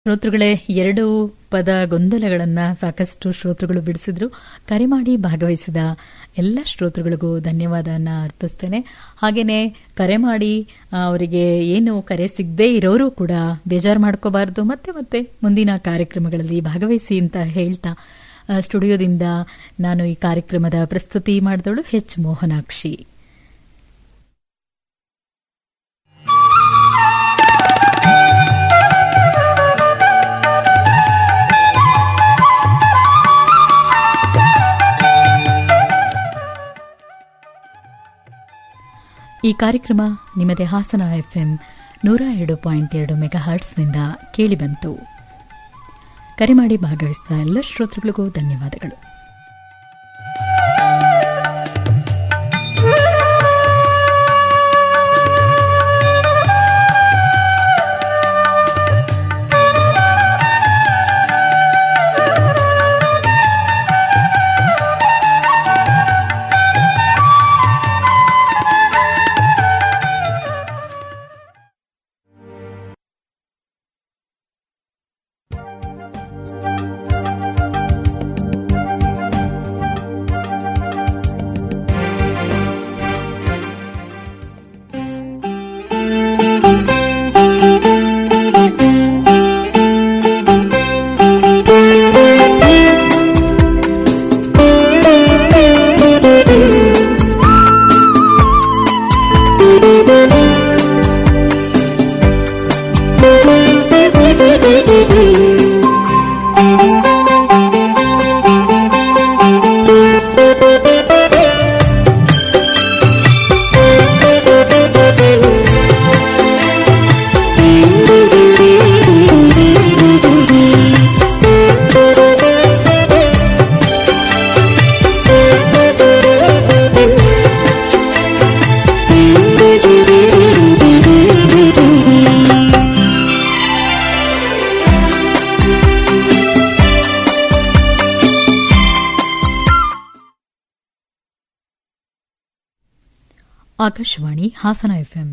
ಶ್ರೋತೃಗಳೇ ಎರಡು ಪದ ಗೊಂದಲಗಳನ್ನ ಸಾಕಷ್ಟು ಶ್ರೋತೃಗಳು ಬಿಡಿಸಿದ್ರು ಕರೆ ಮಾಡಿ ಭಾಗವಹಿಸಿದ ಎಲ್ಲ ಶ್ರೋತೃಗಳಿಗೂ ಧನ್ಯವಾದವನ್ನ ಅರ್ಪಿಸ್ತೇನೆ ಹಾಗೇನೆ ಕರೆ ಮಾಡಿ ಆ, ಅವರಿಗೆ ಏನು ಕರೆ ಸಿಗದೇ ಇರೋರು ಕೂಡ ಬೇಜಾರು ಮಾಡ್ಕೋಬಾರದು ಮತ್ತೆ ಮತ್ತೆ ಮುಂದಿನ ಕಾರ್ಯಕ್ರಮಗಳಲ್ಲಿ ಭಾಗವಹಿಸಿ ಅಂತ ಹೇಳ್ತಾ ಆ, ಸ್ಟುಡಿಯೋದಿಂದ ನಾನು ಈ ಕಾರ್ಯಕ್ರಮದ ಪ್ರಸ್ತುತಿ ಮಾಡಿದವಳು ಹೆಚ್ ಮೋಹನಾಕ್ಷಿ ಈ ಕಾರ್ಯಕ್ರಮ ನಿಮ್ಮದೇ ಹಾಸನ ಎಫ್ಎಂ ನೂರ ಎರಡು ಪಾಯಿಂಟ್ ಎರಡು ಮೆಗಾ ಹರ್ಟ್ಸ್ನಿಂದ ಕೇಳಿಬಂತು ಕರೆ ಮಾಡಿ ಭಾಗವಹಿಸಿದ ಎಲ್ಲ ಶ್ರೋತೃಗಳಿಗೂ ಧನ್ಯವಾದಗಳು ಆಕಾಶವಾಣಿ ಹಾಸನ ಎಫ್ಎಂ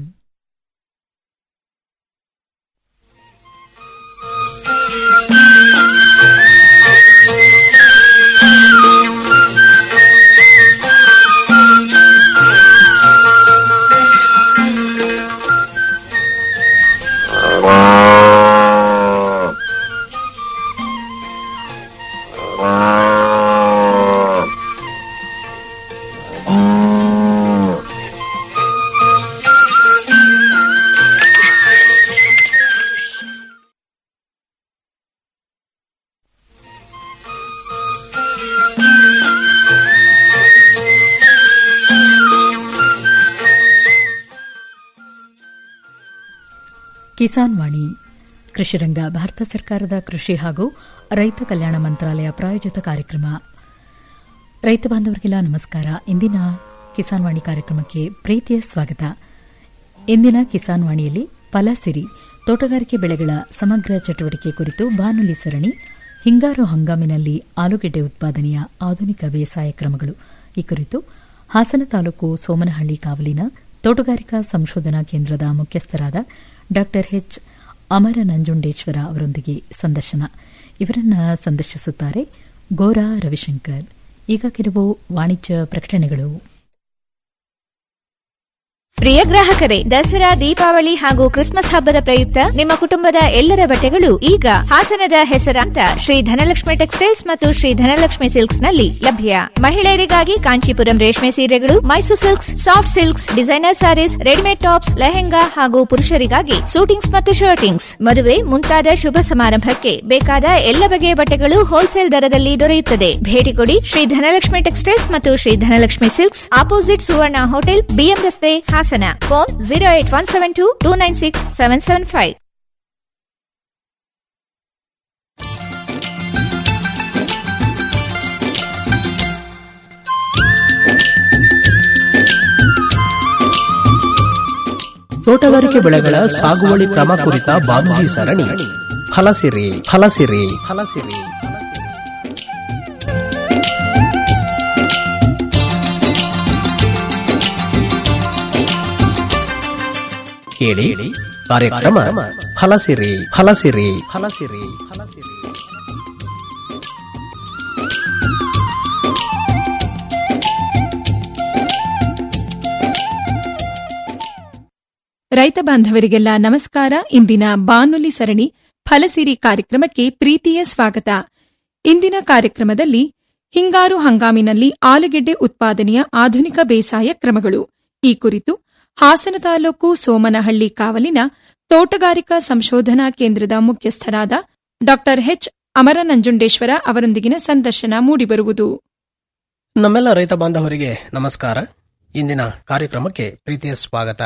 ಕಿಸಾನ್ ವಾಣಿ ಕೃಷಿರಂಗ ಭಾರತ ಸರ್ಕಾರದ ಕೃಷಿ ಹಾಗೂ ರೈತ ಕಲ್ಯಾಣ ಮಂತ್ರಾಲಯ ಪ್ರಾಯೋಜಿತ ಕಾರ್ಯಕ್ರಮ ರೈತ ಬಾಂಧವರಿಗೆಲ್ಲ ನಮಸ್ಕಾರ ಇಂದಿನ ಕಿಸಾನ್ ವಾಣಿ ಕಾರ್ಯಕ್ರಮಕ್ಕೆ ಪ್ರೀತಿಯ ಸ್ವಾಗತ ಇಂದಿನ ಕಿಸಾನ್ ವಾಣಿಯಲ್ಲಿ ಫಲಸಿರಿ ತೋಟಗಾರಿಕೆ ಬೆಳೆಗಳ ಸಮಗ್ರ ಚಟುವಟಿಕೆ ಕುರಿತು ಬಾನುಲಿ ಸರಣಿ ಹಿಂಗಾರು ಹಂಗಾಮಿನಲ್ಲಿ ಆಲೂಗೆಡ್ಡೆ ಉತ್ಪಾದನೆಯ ಆಧುನಿಕ ಬೇಸಾಯ ಕ್ರಮಗಳು ಈ ಕುರಿತು ಹಾಸನ ತಾಲೂಕು ಸೋಮನಹಳ್ಳಿ ಕಾವಲಿನ ತೋಟಗಾರಿಕಾ ಸಂಶೋಧನಾ ಕೇಂದ್ರದ ಮುಖ್ಯಸ್ಥರಾದ ಡಾ ಎಚ್ ಅಮರ ನಂಜುಂಡೇಶ್ವರ ಅವರೊಂದಿಗೆ ಸಂದರ್ಶನ ಇವರನ್ನ ಸಂದರ್ಶಿಸುತ್ತಾರೆ ಗೋರಾ ರವಿಶಂಕರ್ ಈಗ ಕೆಲವು ವಾಣಿಜ್ಯ ಪ್ರಕಟಣೆಗಳು ಪ್ರಿಯ ಗ್ರಾಹಕರೇ ದಸರಾ ದೀಪಾವಳಿ ಹಾಗೂ ಕ್ರಿಸ್ಮಸ್ ಹಬ್ಬದ ಪ್ರಯುಕ್ತ ನಿಮ್ಮ ಕುಟುಂಬದ ಎಲ್ಲರ ಬಟ್ಟೆಗಳು ಈಗ ಹಾಸನದ ಹೆಸರಾಂತ ಶ್ರೀ ಧನಲಕ್ಷ್ಮಿ ಟೆಕ್ಸ್ಟೈಲ್ಸ್ ಮತ್ತು ಶ್ರೀ ಧನಲಕ್ಷ್ಮಿ ಸಿಲ್ಕ್ಸ್ ನಲ್ಲಿ ಲಭ್ಯ ಮಹಿಳೆಯರಿಗಾಗಿ ಕಾಂಚೀಪುರಂ ರೇಷ್ಮೆ ಸೀರೆಗಳು Mysore silks soft silks designer saris readymade tops lehenga ಹಾಗೂ ಪುರುಷರಿಗಾಗಿ ಸೂಟಿಂಗ್ಸ್ ಮತ್ತು ಶರ್ಟಿಂಗ್ಸ್ ಮದುವೆ ಮುಂತಾದ ಶುಭ ಸಮಾರಂಭಕ್ಕೆ ಬೇಕಾದ ಎಲ್ಲ ಬಗೆಯ ಬಟ್ಟೆಗಳು ಹೋಲ್ಸೇಲ್ ದರದಲ್ಲಿ ದೊರೆಯುತ್ತದೆ ಭೇಟಿ ಕೊಡಿ ಶ್ರೀ ಧನಲಕ್ಷ್ಮಿ ಟೆಕ್ಸ್ಟೈಲ್ಸ್ ಮತ್ತು Shri Dhanalakshmi silks opposite Suvarna hotel BM ರಸ್ತೆ Hassan phone zero eight one seven two two nine six seven seven five ತೋಟಗಾರಿಕೆ ಬೆಳೆಗಳ ಸಾಗುವಳಿ ಕ್ರಮ ಕುರಿತ ಬಾನುಲಿ ಸರಣಿ ಫಲಸಿರಿ ಫಲಸಿರಿ ಫಲಸಿರಿ ಕೇಳಿ ಕಾರ್ಯಕ್ರಮ ಫಲಸಿರಿ ಫಲಸಿರಿ ಫಲಸಿರಿ ಫಲಸಿರಿ ರೈತ ಬಾಂಧವರಿಗೆಲ್ಲ ನಮಸ್ಕಾರ ಇಂದಿನ ಬಾನುಲಿ ಸರಣಿ ಫಲಸಿರಿ ಕಾರ್ಯಕ್ರಮಕ್ಕೆ ಪ್ರೀತಿಯ ಸ್ವಾಗತ ಇಂದಿನ ಕಾರ್ಯಕ್ರಮದಲ್ಲಿ ಹಿಂಗಾರು ಹಂಗಾಮಿನಲ್ಲಿ ಆಲೂಗೆಡ್ಡೆ ಉತ್ಪಾದನೆಯ ಆಧುನಿಕ ಬೇಸಾಯ ಕ್ರಮಗಳು ಈ ಕುರಿತು ಹಾಸನ ತಾಲೂಕು ಸೋಮನಹಳ್ಳಿ ಕಾವಲಿನ ತೋಟಗಾರಿಕಾ ಸಂಶೋಧನಾ ಕೇಂದ್ರದ ಮುಖ್ಯಸ್ಥರಾದ ಡಾ ಎಚ್ ಅಮರನಂಜುಂಡೇಶ್ವರ ಅವರೊಂದಿಗಿನ ಸಂದರ್ಶನ ಮೂಡಿಬರುವುದು ನಮ್ಮೆಲ್ಲ ರೈತ ಬಾಂಧವರಿಗೆ ನಮಸ್ಕಾರ ಇಂದಿನ ಕಾರ್ಯಕ್ರಮಕ್ಕೆ ಪ್ರೀತಿಯ ಸ್ವಾಗತ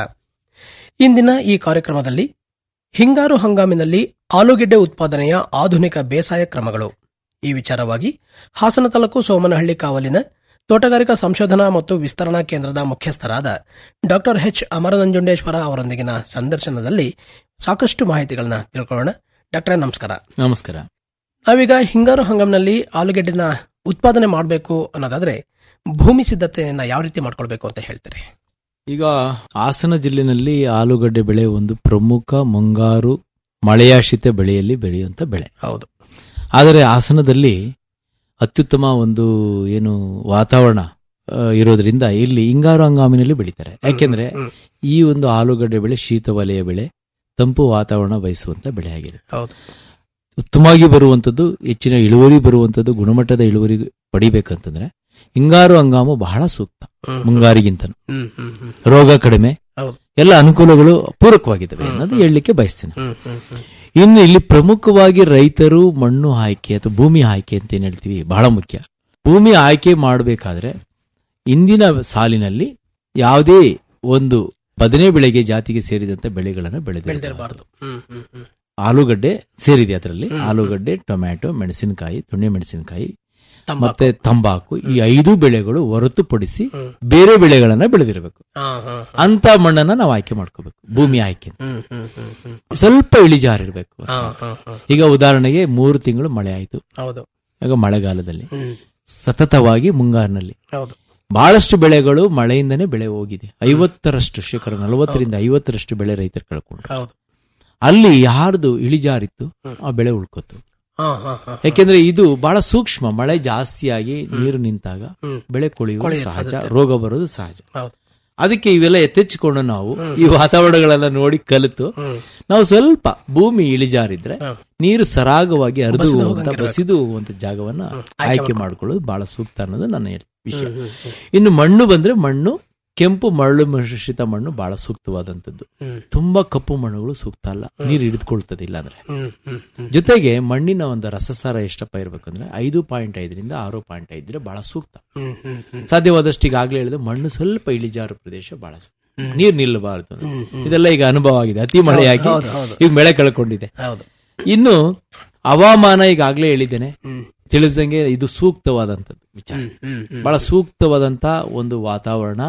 ಇಂದಿನ ಈ ಕಾರ್ಯಕ್ರಮದಲ್ಲಿ ಹಿಂಗಾರು ಹಂಗಾಮಿನಲ್ಲಿ ಆಲೂಗೆಡ್ಡೆ ಉತ್ಪಾದನೆಯ ಆಧುನಿಕ ಬೇಸಾಯ ಕ್ರಮಗಳು ಈ ವಿಚಾರವಾಗಿ ಹಾಸನ ತಾಲೂಕು ಸೋಮನಹಳ್ಳಿ ಕಾವಲಿನ ತೋಟಗಾರಿಕಾ ಸಂಶೋಧನಾ ಮತ್ತು ವಿಸ್ತರಣಾ ಕೇಂದ್ರದ ಮುಖ್ಯಸ್ಥರಾದ ಡಾಕ್ಟರ್ ಎಚ್ ಅಮರನಂಜುಂಡೇಶ್ವರ ಅವರೊಂದಿಗಿನ ಸಂದರ್ಶನದಲ್ಲಿ ಸಾಕಷ್ಟು ಮಾಹಿತಿಗಳನ್ನ ತಿಳ್ಕೊಳ್ಳೋಣ ಡಾಕ್ಟರ್ ನಮಸ್ಕಾರ ನಮಸ್ಕಾರ ನಾವೀಗ ಹಿಂಗಾರು ಹಂಗಾಮಿನಲ್ಲಿ ಆಲೂಗೆಡ್ಡೆನ ಉತ್ಪಾದನೆ ಮಾಡಬೇಕು ಅನ್ನೋದಾದ್ರೆ ಭೂಮಿ ಸಿದ್ಧತೆಯನ್ನ ಯಾವ ರೀತಿ ಮಾಡ್ಕೊಳ್ಬೇಕು ಅಂತ ಹೇಳ್ತಾರೆ ಈಗ ಹಾಸನ ಜಿಲ್ಲೆನಲ್ಲಿ ಆಲೂಗಡ್ಡೆ ಬೆಳೆ ಒಂದು ಪ್ರಮುಖ ಮುಂಗಾರು ಮಳೆಯಾಶ್ರಿತ ಬೆಳೆಯಲ್ಲಿ ಬೆಳೆಯುವಂತ ಬೆಳೆ ಹೌದು ಆದರೆ ಹಾಸನದಲ್ಲಿ ಅತ್ಯುತ್ತಮ ಒಂದು ಏನು ವಾತಾವರಣ ಆ, ಇರೋದ್ರಿಂದ ಇಲ್ಲಿ ಹಿಂಗಾರು ಹಂಗಾಮಿನಲ್ಲಿ ಬೆಳೀತಾರೆ ಯಾಕೆಂದ್ರೆ ಹ್ಮ್. ಈ ಒಂದು ಆಲೂಗಡ್ಡೆ ಬೆಳೆ ಶೀತ ವಲಯ ಬೆಳೆ ತಂಪು ವಾತಾವರಣ ಬಯಸುವಂತ ಬೆಳೆ ಆಗಿದೆ ಹೌದು ಉತ್ತಮವಾಗಿ ಬರುವಂತದ್ದು ಹೆಚ್ಚಿನ ಇಳುವರಿ ಬರುವಂತದ್ದು ಗುಣಮಟ್ಟದ ಇಳುವರಿ ಪಡಿಬೇಕಂತಂದ್ರೆ ಹಿಂಗಾರು ಹಂಗಾಮು ಬಹಳ ಸೂಕ್ತ ಹ್ಮ್. ಮುಂಗಾರಿಗಿಂತ ಹ್ಮ್, ಹ್ಮ್, ಹ್ಮ್, ರೋಗ ಕಡಿಮೆ ಹೌದು. ಎಲ್ಲ ಅನುಕೂಲಗಳು ಪೂರಕವಾಗಿದ್ದಾವೆ ಹ್ಮ್, ಅನ್ನೋದು ಹ್ಮ್. ಹೇಳಲಿಕ್ಕೆ ಬಯಸ್ತೇನೆ ಹ್ಮ್, ಹ್ಮ್, ಹ್ಮ್. ಇನ್ನು ಇಲ್ಲಿ ಪ್ರಮುಖವಾಗಿ ರೈತರು ಮಣ್ಣು ಆಯ್ಕೆ ಅಥವಾ ಭೂಮಿ ಆಯ್ಕೆ ಅಂತ ಏನ್ ಹೇಳ್ತೀವಿ ಬಹಳ ಮುಖ್ಯ ಭೂಮಿ ಆಯ್ಕೆ ಮಾಡಬೇಕಾದ್ರೆ ಇಂದಿನ ಸಾಲಿನಲ್ಲಿ ಯಾವುದೇ ಒಂದು ಬದನೆ ಬೆಳೆಗೆ ಜಾತಿಗೆ ಸೇರಿದಂತ ಬೆಳೆಗಳನ್ನು ಬೆಳೆದಿರಬಾರದು ಬೆಳ್ದಿರ್ಬಾರ್ದು ಹ್ಮ್, ಹ್ಮ್, ಹ್ಮ್. ಆಲೂಗಡ್ಡೆ ಸೇರಿದೆ ಅದರಲ್ಲಿ ಹ್ಮ್. ಆಲೂಗಡ್ಡೆ ಟೊಮ್ಯಾಟೊ ಮೆಣಸಿನಕಾಯಿ ತುಣ್ಣೆ ಮೆಣಸಿನಕಾಯಿ ತಂಬಾಕು. ಮತ್ತೆ ತಂಬಾಕು ಈ ಐದು ಬೆಳೆಗಳು ಹೊರತುಪಡಿಸಿ ಹ್ಮ್. ಬೇರೆ ಬೆಳೆಗಳನ್ನ ಬೆಳೆದಿರಬೇಕು ಹಾ, ಹಾ, ಹಾ. ಅಂತ ಮಣ್ಣನ್ನ ನಾವು ಆಯ್ಕೆ ಮಾಡ್ಕೋಬೇಕು ಭೂಮಿ ಆಯ್ಕೆ ಅಂತ. ಹ್ಮ್, ಹ್ಮ್, ಹ್ಮ್, ಹ್ಮ್. ಸ್ವಲ್ಪ ಇಳಿಜಾರಿರ್ಬೇಕು ಹಾ, ಹಾ, ಹಾ. ಈಗ ಉದಾಹರಣೆಗೆ ಮೂರು ತಿಂಗಳು ಮಳೆ ಆಯಿತು ಹೌದು ಈಗ ಮಳೆಗಾಲದಲ್ಲಿ ಹ್ಮ್. ಸತತವಾಗಿ ಮುಂಗಾರಿನಲ್ಲಿ ಹೌದು ಬಹಳಷ್ಟು ಬೆಳೆಗಳು ಮಳೆಯಿಂದನೇ ಬೆಳೆ ಹೋಗಿದೆ ಐವತ್ತರಷ್ಟು ಶೇಕಡ ನಲವತ್ತರಿಂದ ಐವತ್ತರಷ್ಟು ಬೆಳೆ ರೈತರು ಕಳ್ಕೊಂಡ್ರು ಹೌದು ಅಲ್ಲಿ ಯಾರ್ದು ಇಳಿಜಾರಿತ್ತು ಹ್ಮ್. ಆ ಬೆಳೆ ಉಳ್ಕೋತು ಹಾ, ಹಾ, ಹಾ. ಯಾಕೆಂದ್ರೆ ಇದು ಬಹಳ ಸೂಕ್ಷ್ಮ ಮಳೆ ಜಾಸ್ತಿಯಾಗಿ ನೀರು ನಿಂತಾಗ ಹ್ಮ್. ಬೆಳೆ ಕೊಳೆಯುವುದು ಕೊಳೆಯುವ ಸಹಜ ಸಾಧ್ಯತೆ. ರೋಗ ಬರೋದು ಸಹಜ ಹೌದು ಅದಕ್ಕೆ ಇವೆಲ್ಲ ಎತ್ತೆಚ್ಚಿಕೊಂಡು ನಾವು ಹ್ಮ್. ಈ ವಾತಾವರಣಗಳೆಲ್ಲ ನೋಡಿ ಕಲಿತು ಹ್ಮ್. ನಾವು ಸ್ವಲ್ಪ ಭೂಮಿ ಇಳಿಜಾರಿದ್ರೆ ಹಾ. ನೀರು ಸರಾಗವಾಗಿ ಹರಿದು ಬಸಿದು ಹೋಗುವಂತ ಹೋಗಂಗಿರ್ಬೇಕು. ಬಸಿದು ಹೋಗುವಂತ ಜಾಗವನ್ನ ಹ್ಮ್. ಆಯ್ಕೆ ಆಯ್ಕೆ ಮಾಡ್ಕೊಳ್ಳೋದು ಬಹಳ ಸೂಕ್ತ ಅನ್ನೋದು ನನ್ನ ಹೇಳ್- ವಿಷಯ ಹ್ಮ್, ಹ್ಮ್, ಹ್ಮ್. ಇನ್ನು ಮಣ್ಣು ಬಂದ್ರೆ ಮಣ್ಣು ಕೆಂಪು ಮರಳು ಮಿಶ್ರಿತ ಮಣ್ಣು ಬಹಳ ಸೂಕ್ತವಾದಂತದ್ದು ಹ್ಮ್. ತುಂಬಾ ಕಪ್ಪು ಮಣ್ಣುಗಳು ಸೂಕ್ತ ಅಲ್ಲ ನೀರು ಹಿಡಿದುಕೊಳ್ತದೆ ಇಲ್ಲ ಅಂದ್ರೆ ಹ್ಮ್, ಹ್ಮ್, ಹ್ಮ್. ಜೊತೆಗೆ ಮಣ್ಣಿನ ಒಂದು ರಸಸಾರ ಎಷ್ಟಪ್ಪ ಇರ್ಬೇಕಂದ್ರೆ ಐದು ಪಾಯಿಂಟ್ ಐದರಿಂದ ಆರು ಪಾಯಿಂಟ್ ಐದ್ರೆ ಬಹಳ ಸೂಕ್ತ ಹ್ಮ್, ಹ್ಮ್, ಹ್ಮ್. ಸಾಧ್ಯವಾದಷ್ಟು ಈಗಾಗಲೇ ಹೇಳಿದ ಮಣ್ಣು ಸ್ವಲ್ಪ ಇಳಿಜಾರು ಪ್ರದೇಶ ಬಹಳ ಸೂಕ್ತ. ಹ್ಮ್. ನೀರ್ ನಿಲ್ಲಬಾರದು ಹ್ಮ್, ಹ್ಮ್. ಇದೆಲ್ಲ ಈಗ ಅನುಭವ ಆಗಿದೆ ಅತಿ ಮಳೆಯಾಗಿ ಹೌದು, ಹೌದು. ಈಗ ಬೆಳೆ ಕಳ್ಕೊಂಡಿದೆ ಹೌದು ಇನ್ನು ಹವಾಮಾನ ಈಗಾಗಲೇ ಹೇಳಿದ್ದೇನೆ ಹ್ಮ್. ತಿಳಿಸ್ದಂಗೆ ಇದು ಸೂಕ್ತವಾದಂತದ್ದು ವಿಚಾರ ಹ್ಮ್, ಹ್ಮ್, ಹ್ಮ್. ಬಹಳ ಸೂಕ್ತವಾದಂತ ಒಂದು ವಾತಾವರಣ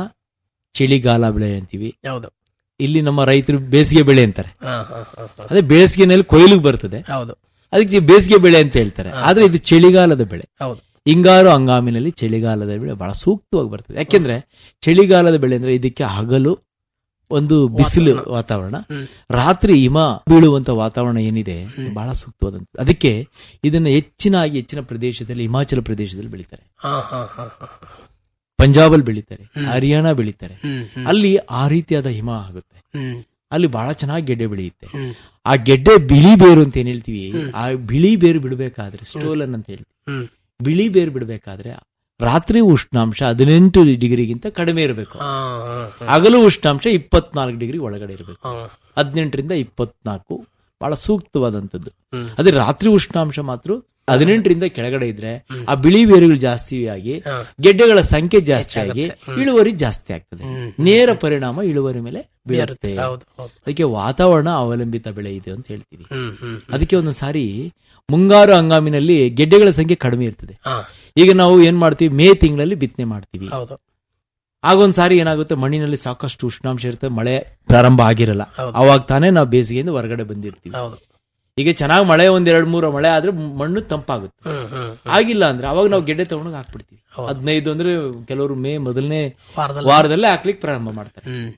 ಚಳಿಗಾಲ ಬೆಳೆ ಅಂತೀವಿ ಹೌದು ಇಲ್ಲಿ ನಮ್ಮ ರೈತರು ಬೇಸಿಗೆ ಬೆಳೆ ಅಂತಾರೆ ಹಾ, ಹಾ, ಹಾ, ಹಾ. ಅದೇ ಬೇಸಿಗೆನಲ್ಲಿ ಕೊಯ್ಲಿಗೆ ಬರ್ತದೆ ಹೌದು ಅದಕ್ಕೆ ಬೇಸಿಗೆ ಬೆಳೆ ಅಂತ ಹೇಳ್ತಾರೆ ಆದ್ರೆ ಇದು ಚಳಿಗಾಲದ ಬೆಳೆ ಹೌದು ಹಿಂಗಾರು ಹಂಗಾಮಿನಲ್ಲಿ ಚಳಿಗಾಲದ ಬೆಳೆ ಬಹಳ ಸೂಕ್ತವಾಗಿ ಬರ್ತದೆ ಯಾಕೆಂದ್ರೆ ಚಳಿಗಾಲದ ಬೆಳೆ ಅಂದ್ರೆ ಇದಕ್ಕೆ ಹಗಲು ಒಂದು ಬಿಸಿಲು ವಾತಾವರಣ ಹ್ಮ್. ರಾತ್ರಿ ಹಿಮ ಬೀಳುವಂತ ವಾತಾವರಣ ಏನಿದೆ ಹ್ಮ್. ಬಹಳ ಸೂಕ್ತವಾದಂತ ಅದಕ್ಕೆ ಇದನ್ನ ಹೆಚ್ಚಿನಾಗಿ ಹೆಚ್ಚಿನ ಪ್ರದೇಶದಲ್ಲಿ ಹಿಮಾಚಲ ಪ್ರದೇಶದಲ್ಲಿ ಬೆಳೀತಾರೆ ಹಾ, ಹಾ, ಹಾ, ಹಾ. ಪಂಜಾಬಲ್ಲಿ ಬೆಳೀತಾರೆ ಹ್ಮ್. ಹರಿಯಾಣ ಬೆಳೀತಾರೆ ಹ್ಮ್, ಹ್ಮ್. ಅಲ್ಲಿ ಆ ರೀತಿಯಾದ ಹಿಮ ಆಗುತ್ತೆ ಹ್ಮ್, ಅಲ್ಲಿ ಬಹಳ ಚೆನ್ನಾಗಿ ಗೆಡ್ಡೆ ಬೆಳೆಯುತ್ತೆ ಹ್ಮ್. ಆ ಗೆಡ್ಡೆ ಬಿಳಿ ಬೇರು ಅಂತ ಏನ್ ಹೇಳ್ತೀವಿ ಹ್ಮ್. ಆ ಬಿಳಿ ಬೇರು ಬಿಡಬೇಕಾದ್ರೆ ಸ್ಟೋಲನ್ ಅಂತ ಹೇಳ್ತೀವಿ ಹ್ಮ್. ಬಿಳಿ ಬೇರು ಬಿಡಬೇಕಾದ್ರೆ ರಾತ್ರಿ ಉಷ್ಣಾಂಶ ಹದಿನೆಂಟು ಡಿಗ್ರಿಗಿಂತ ಕಡಿಮೆ ಇರಬೇಕು ಹಾ, ಹಾ, ಹಾ. ಹಗಲು ಉಷ್ಣಾಂಶ ಇಪ್ಪತ್ನಾಲ್ಕು ಡಿಗ್ರಿ ಒಳಗಡೆ ಇರಬೇಕು ಹಾ. ಹದಿನೆಂಟರಿಂದ ಇಪ್ಪತ್ನಾಲ್ಕು ಬಹಳ ಸೂಕ್ತವಾದಂತದ್ದು ಹ್ಮ್. ಅದೇ ರಾತ್ರಿ ಉಷ್ಣಾಂಶ ಮಾತ್ರ ಹದಿನೆಂಟರಿಂದ ಕೆಳಗಡೆ ಇದ್ರೆ ಹ್ಮ್. ಆ ಬಿಳಿ ಬೇರುಗಳು ಜಾಸ್ತಿ ಆಗಿ ಹಾ. ಗೆಡ್ಡೆಗಳ ಸಂಖ್ಯೆ ಜಾಸ್ತಿ ಆಗಿ ಹೆಚ್ಚಾಗುತ್ತೆ. ಹ್ಮ್. ಇಳುವರಿ ಜಾಸ್ತಿ ಆಗ್ತದೆ ಹ್ಮ್. ನೇರ ಪರಿಣಾಮ ಇಳುವರಿ ಮೇಲೆ ಬೀಳುತ್ತೆ ಹೌದು ಹೌದು ಅದಕ್ಕೆ ವಾತಾವರಣ ಅವಲಂಬಿತ ಬೆಳೆ ಇದೆ ಅಂತ ಹೇಳ್ತೀವಿ ಹ್ಮ್ ಹ್ಮ್ ಅದಕ್ಕೆ ಒಂದೊಂದು ಸಾರಿ ಮುಂಗಾರು ಹಂಗಾಮಿನಲ್ಲಿ ಗೆಡ್ಡೆಗಳ ಸಂಖ್ಯೆ ಕಡಿಮೆ ಇರ್ತದೆ ಹಾ ಈಗ ನಾವು ಏನ್ ಮಾಡ್ತೀವಿ ಮೇ ತಿಂಗಳಲ್ಲಿ ಬಿತ್ತನೆ ಮಾಡ್ತೀವಿ ಹೌದು ಆಗೊಂದ್ ಸಾರಿ ಏನಾಗುತ್ತೆ ಮಣ್ಣಿನಲ್ಲಿ ಸಾಕಷ್ಟು ಉಷ್ಣಾಂಶ ಇರುತ್ತೆ ಮಳೆ ಪ್ರಾರಂಭ ಆಗಿರಲ್ಲ ಹೌದು. ಅವಾಗ ತಾನೇ ನಾವು ಬೇಸಿಗೆಯಿಂದ ಹೊರಗಡೆ ಬಂದಿರ್ತೀವಿ ಹೌದು ಈಗ ಚೆನ್ನಾಗಿ ಮಳೆ ಒಂದ್ ಎರಡ್ ಮೂರು ಮಳೆ ಆದ್ರೆ ಮಣ್ಣು ತಂಪಾಗುತ್ತೆ ಹ್ಮ್ ಹ್ಮ್ ಆಗಿಲ್ಲ ಅಂದ್ರೆ ಅವಾಗ ನಾವು ಗೆಡ್ಡೆ ತಗೊಂಡೋಗಿ ಹಾಕ್ಬಿಡ್ತೀವಿ ಹೌದು. ಹದಿನೈದು ಅಂದ್ರೆ ಕೆಲವರು ಮೇ ಮೊದಲನೇ ವಾರದಲ್ಲಿ ವಾರದಲ್ಲೇ ಹಾಕ್ಲಿಕ್ಕೆ ಪ್ರಾರಂಭ ಮಾಡ್ತಾರೆ ಹ್ಮ್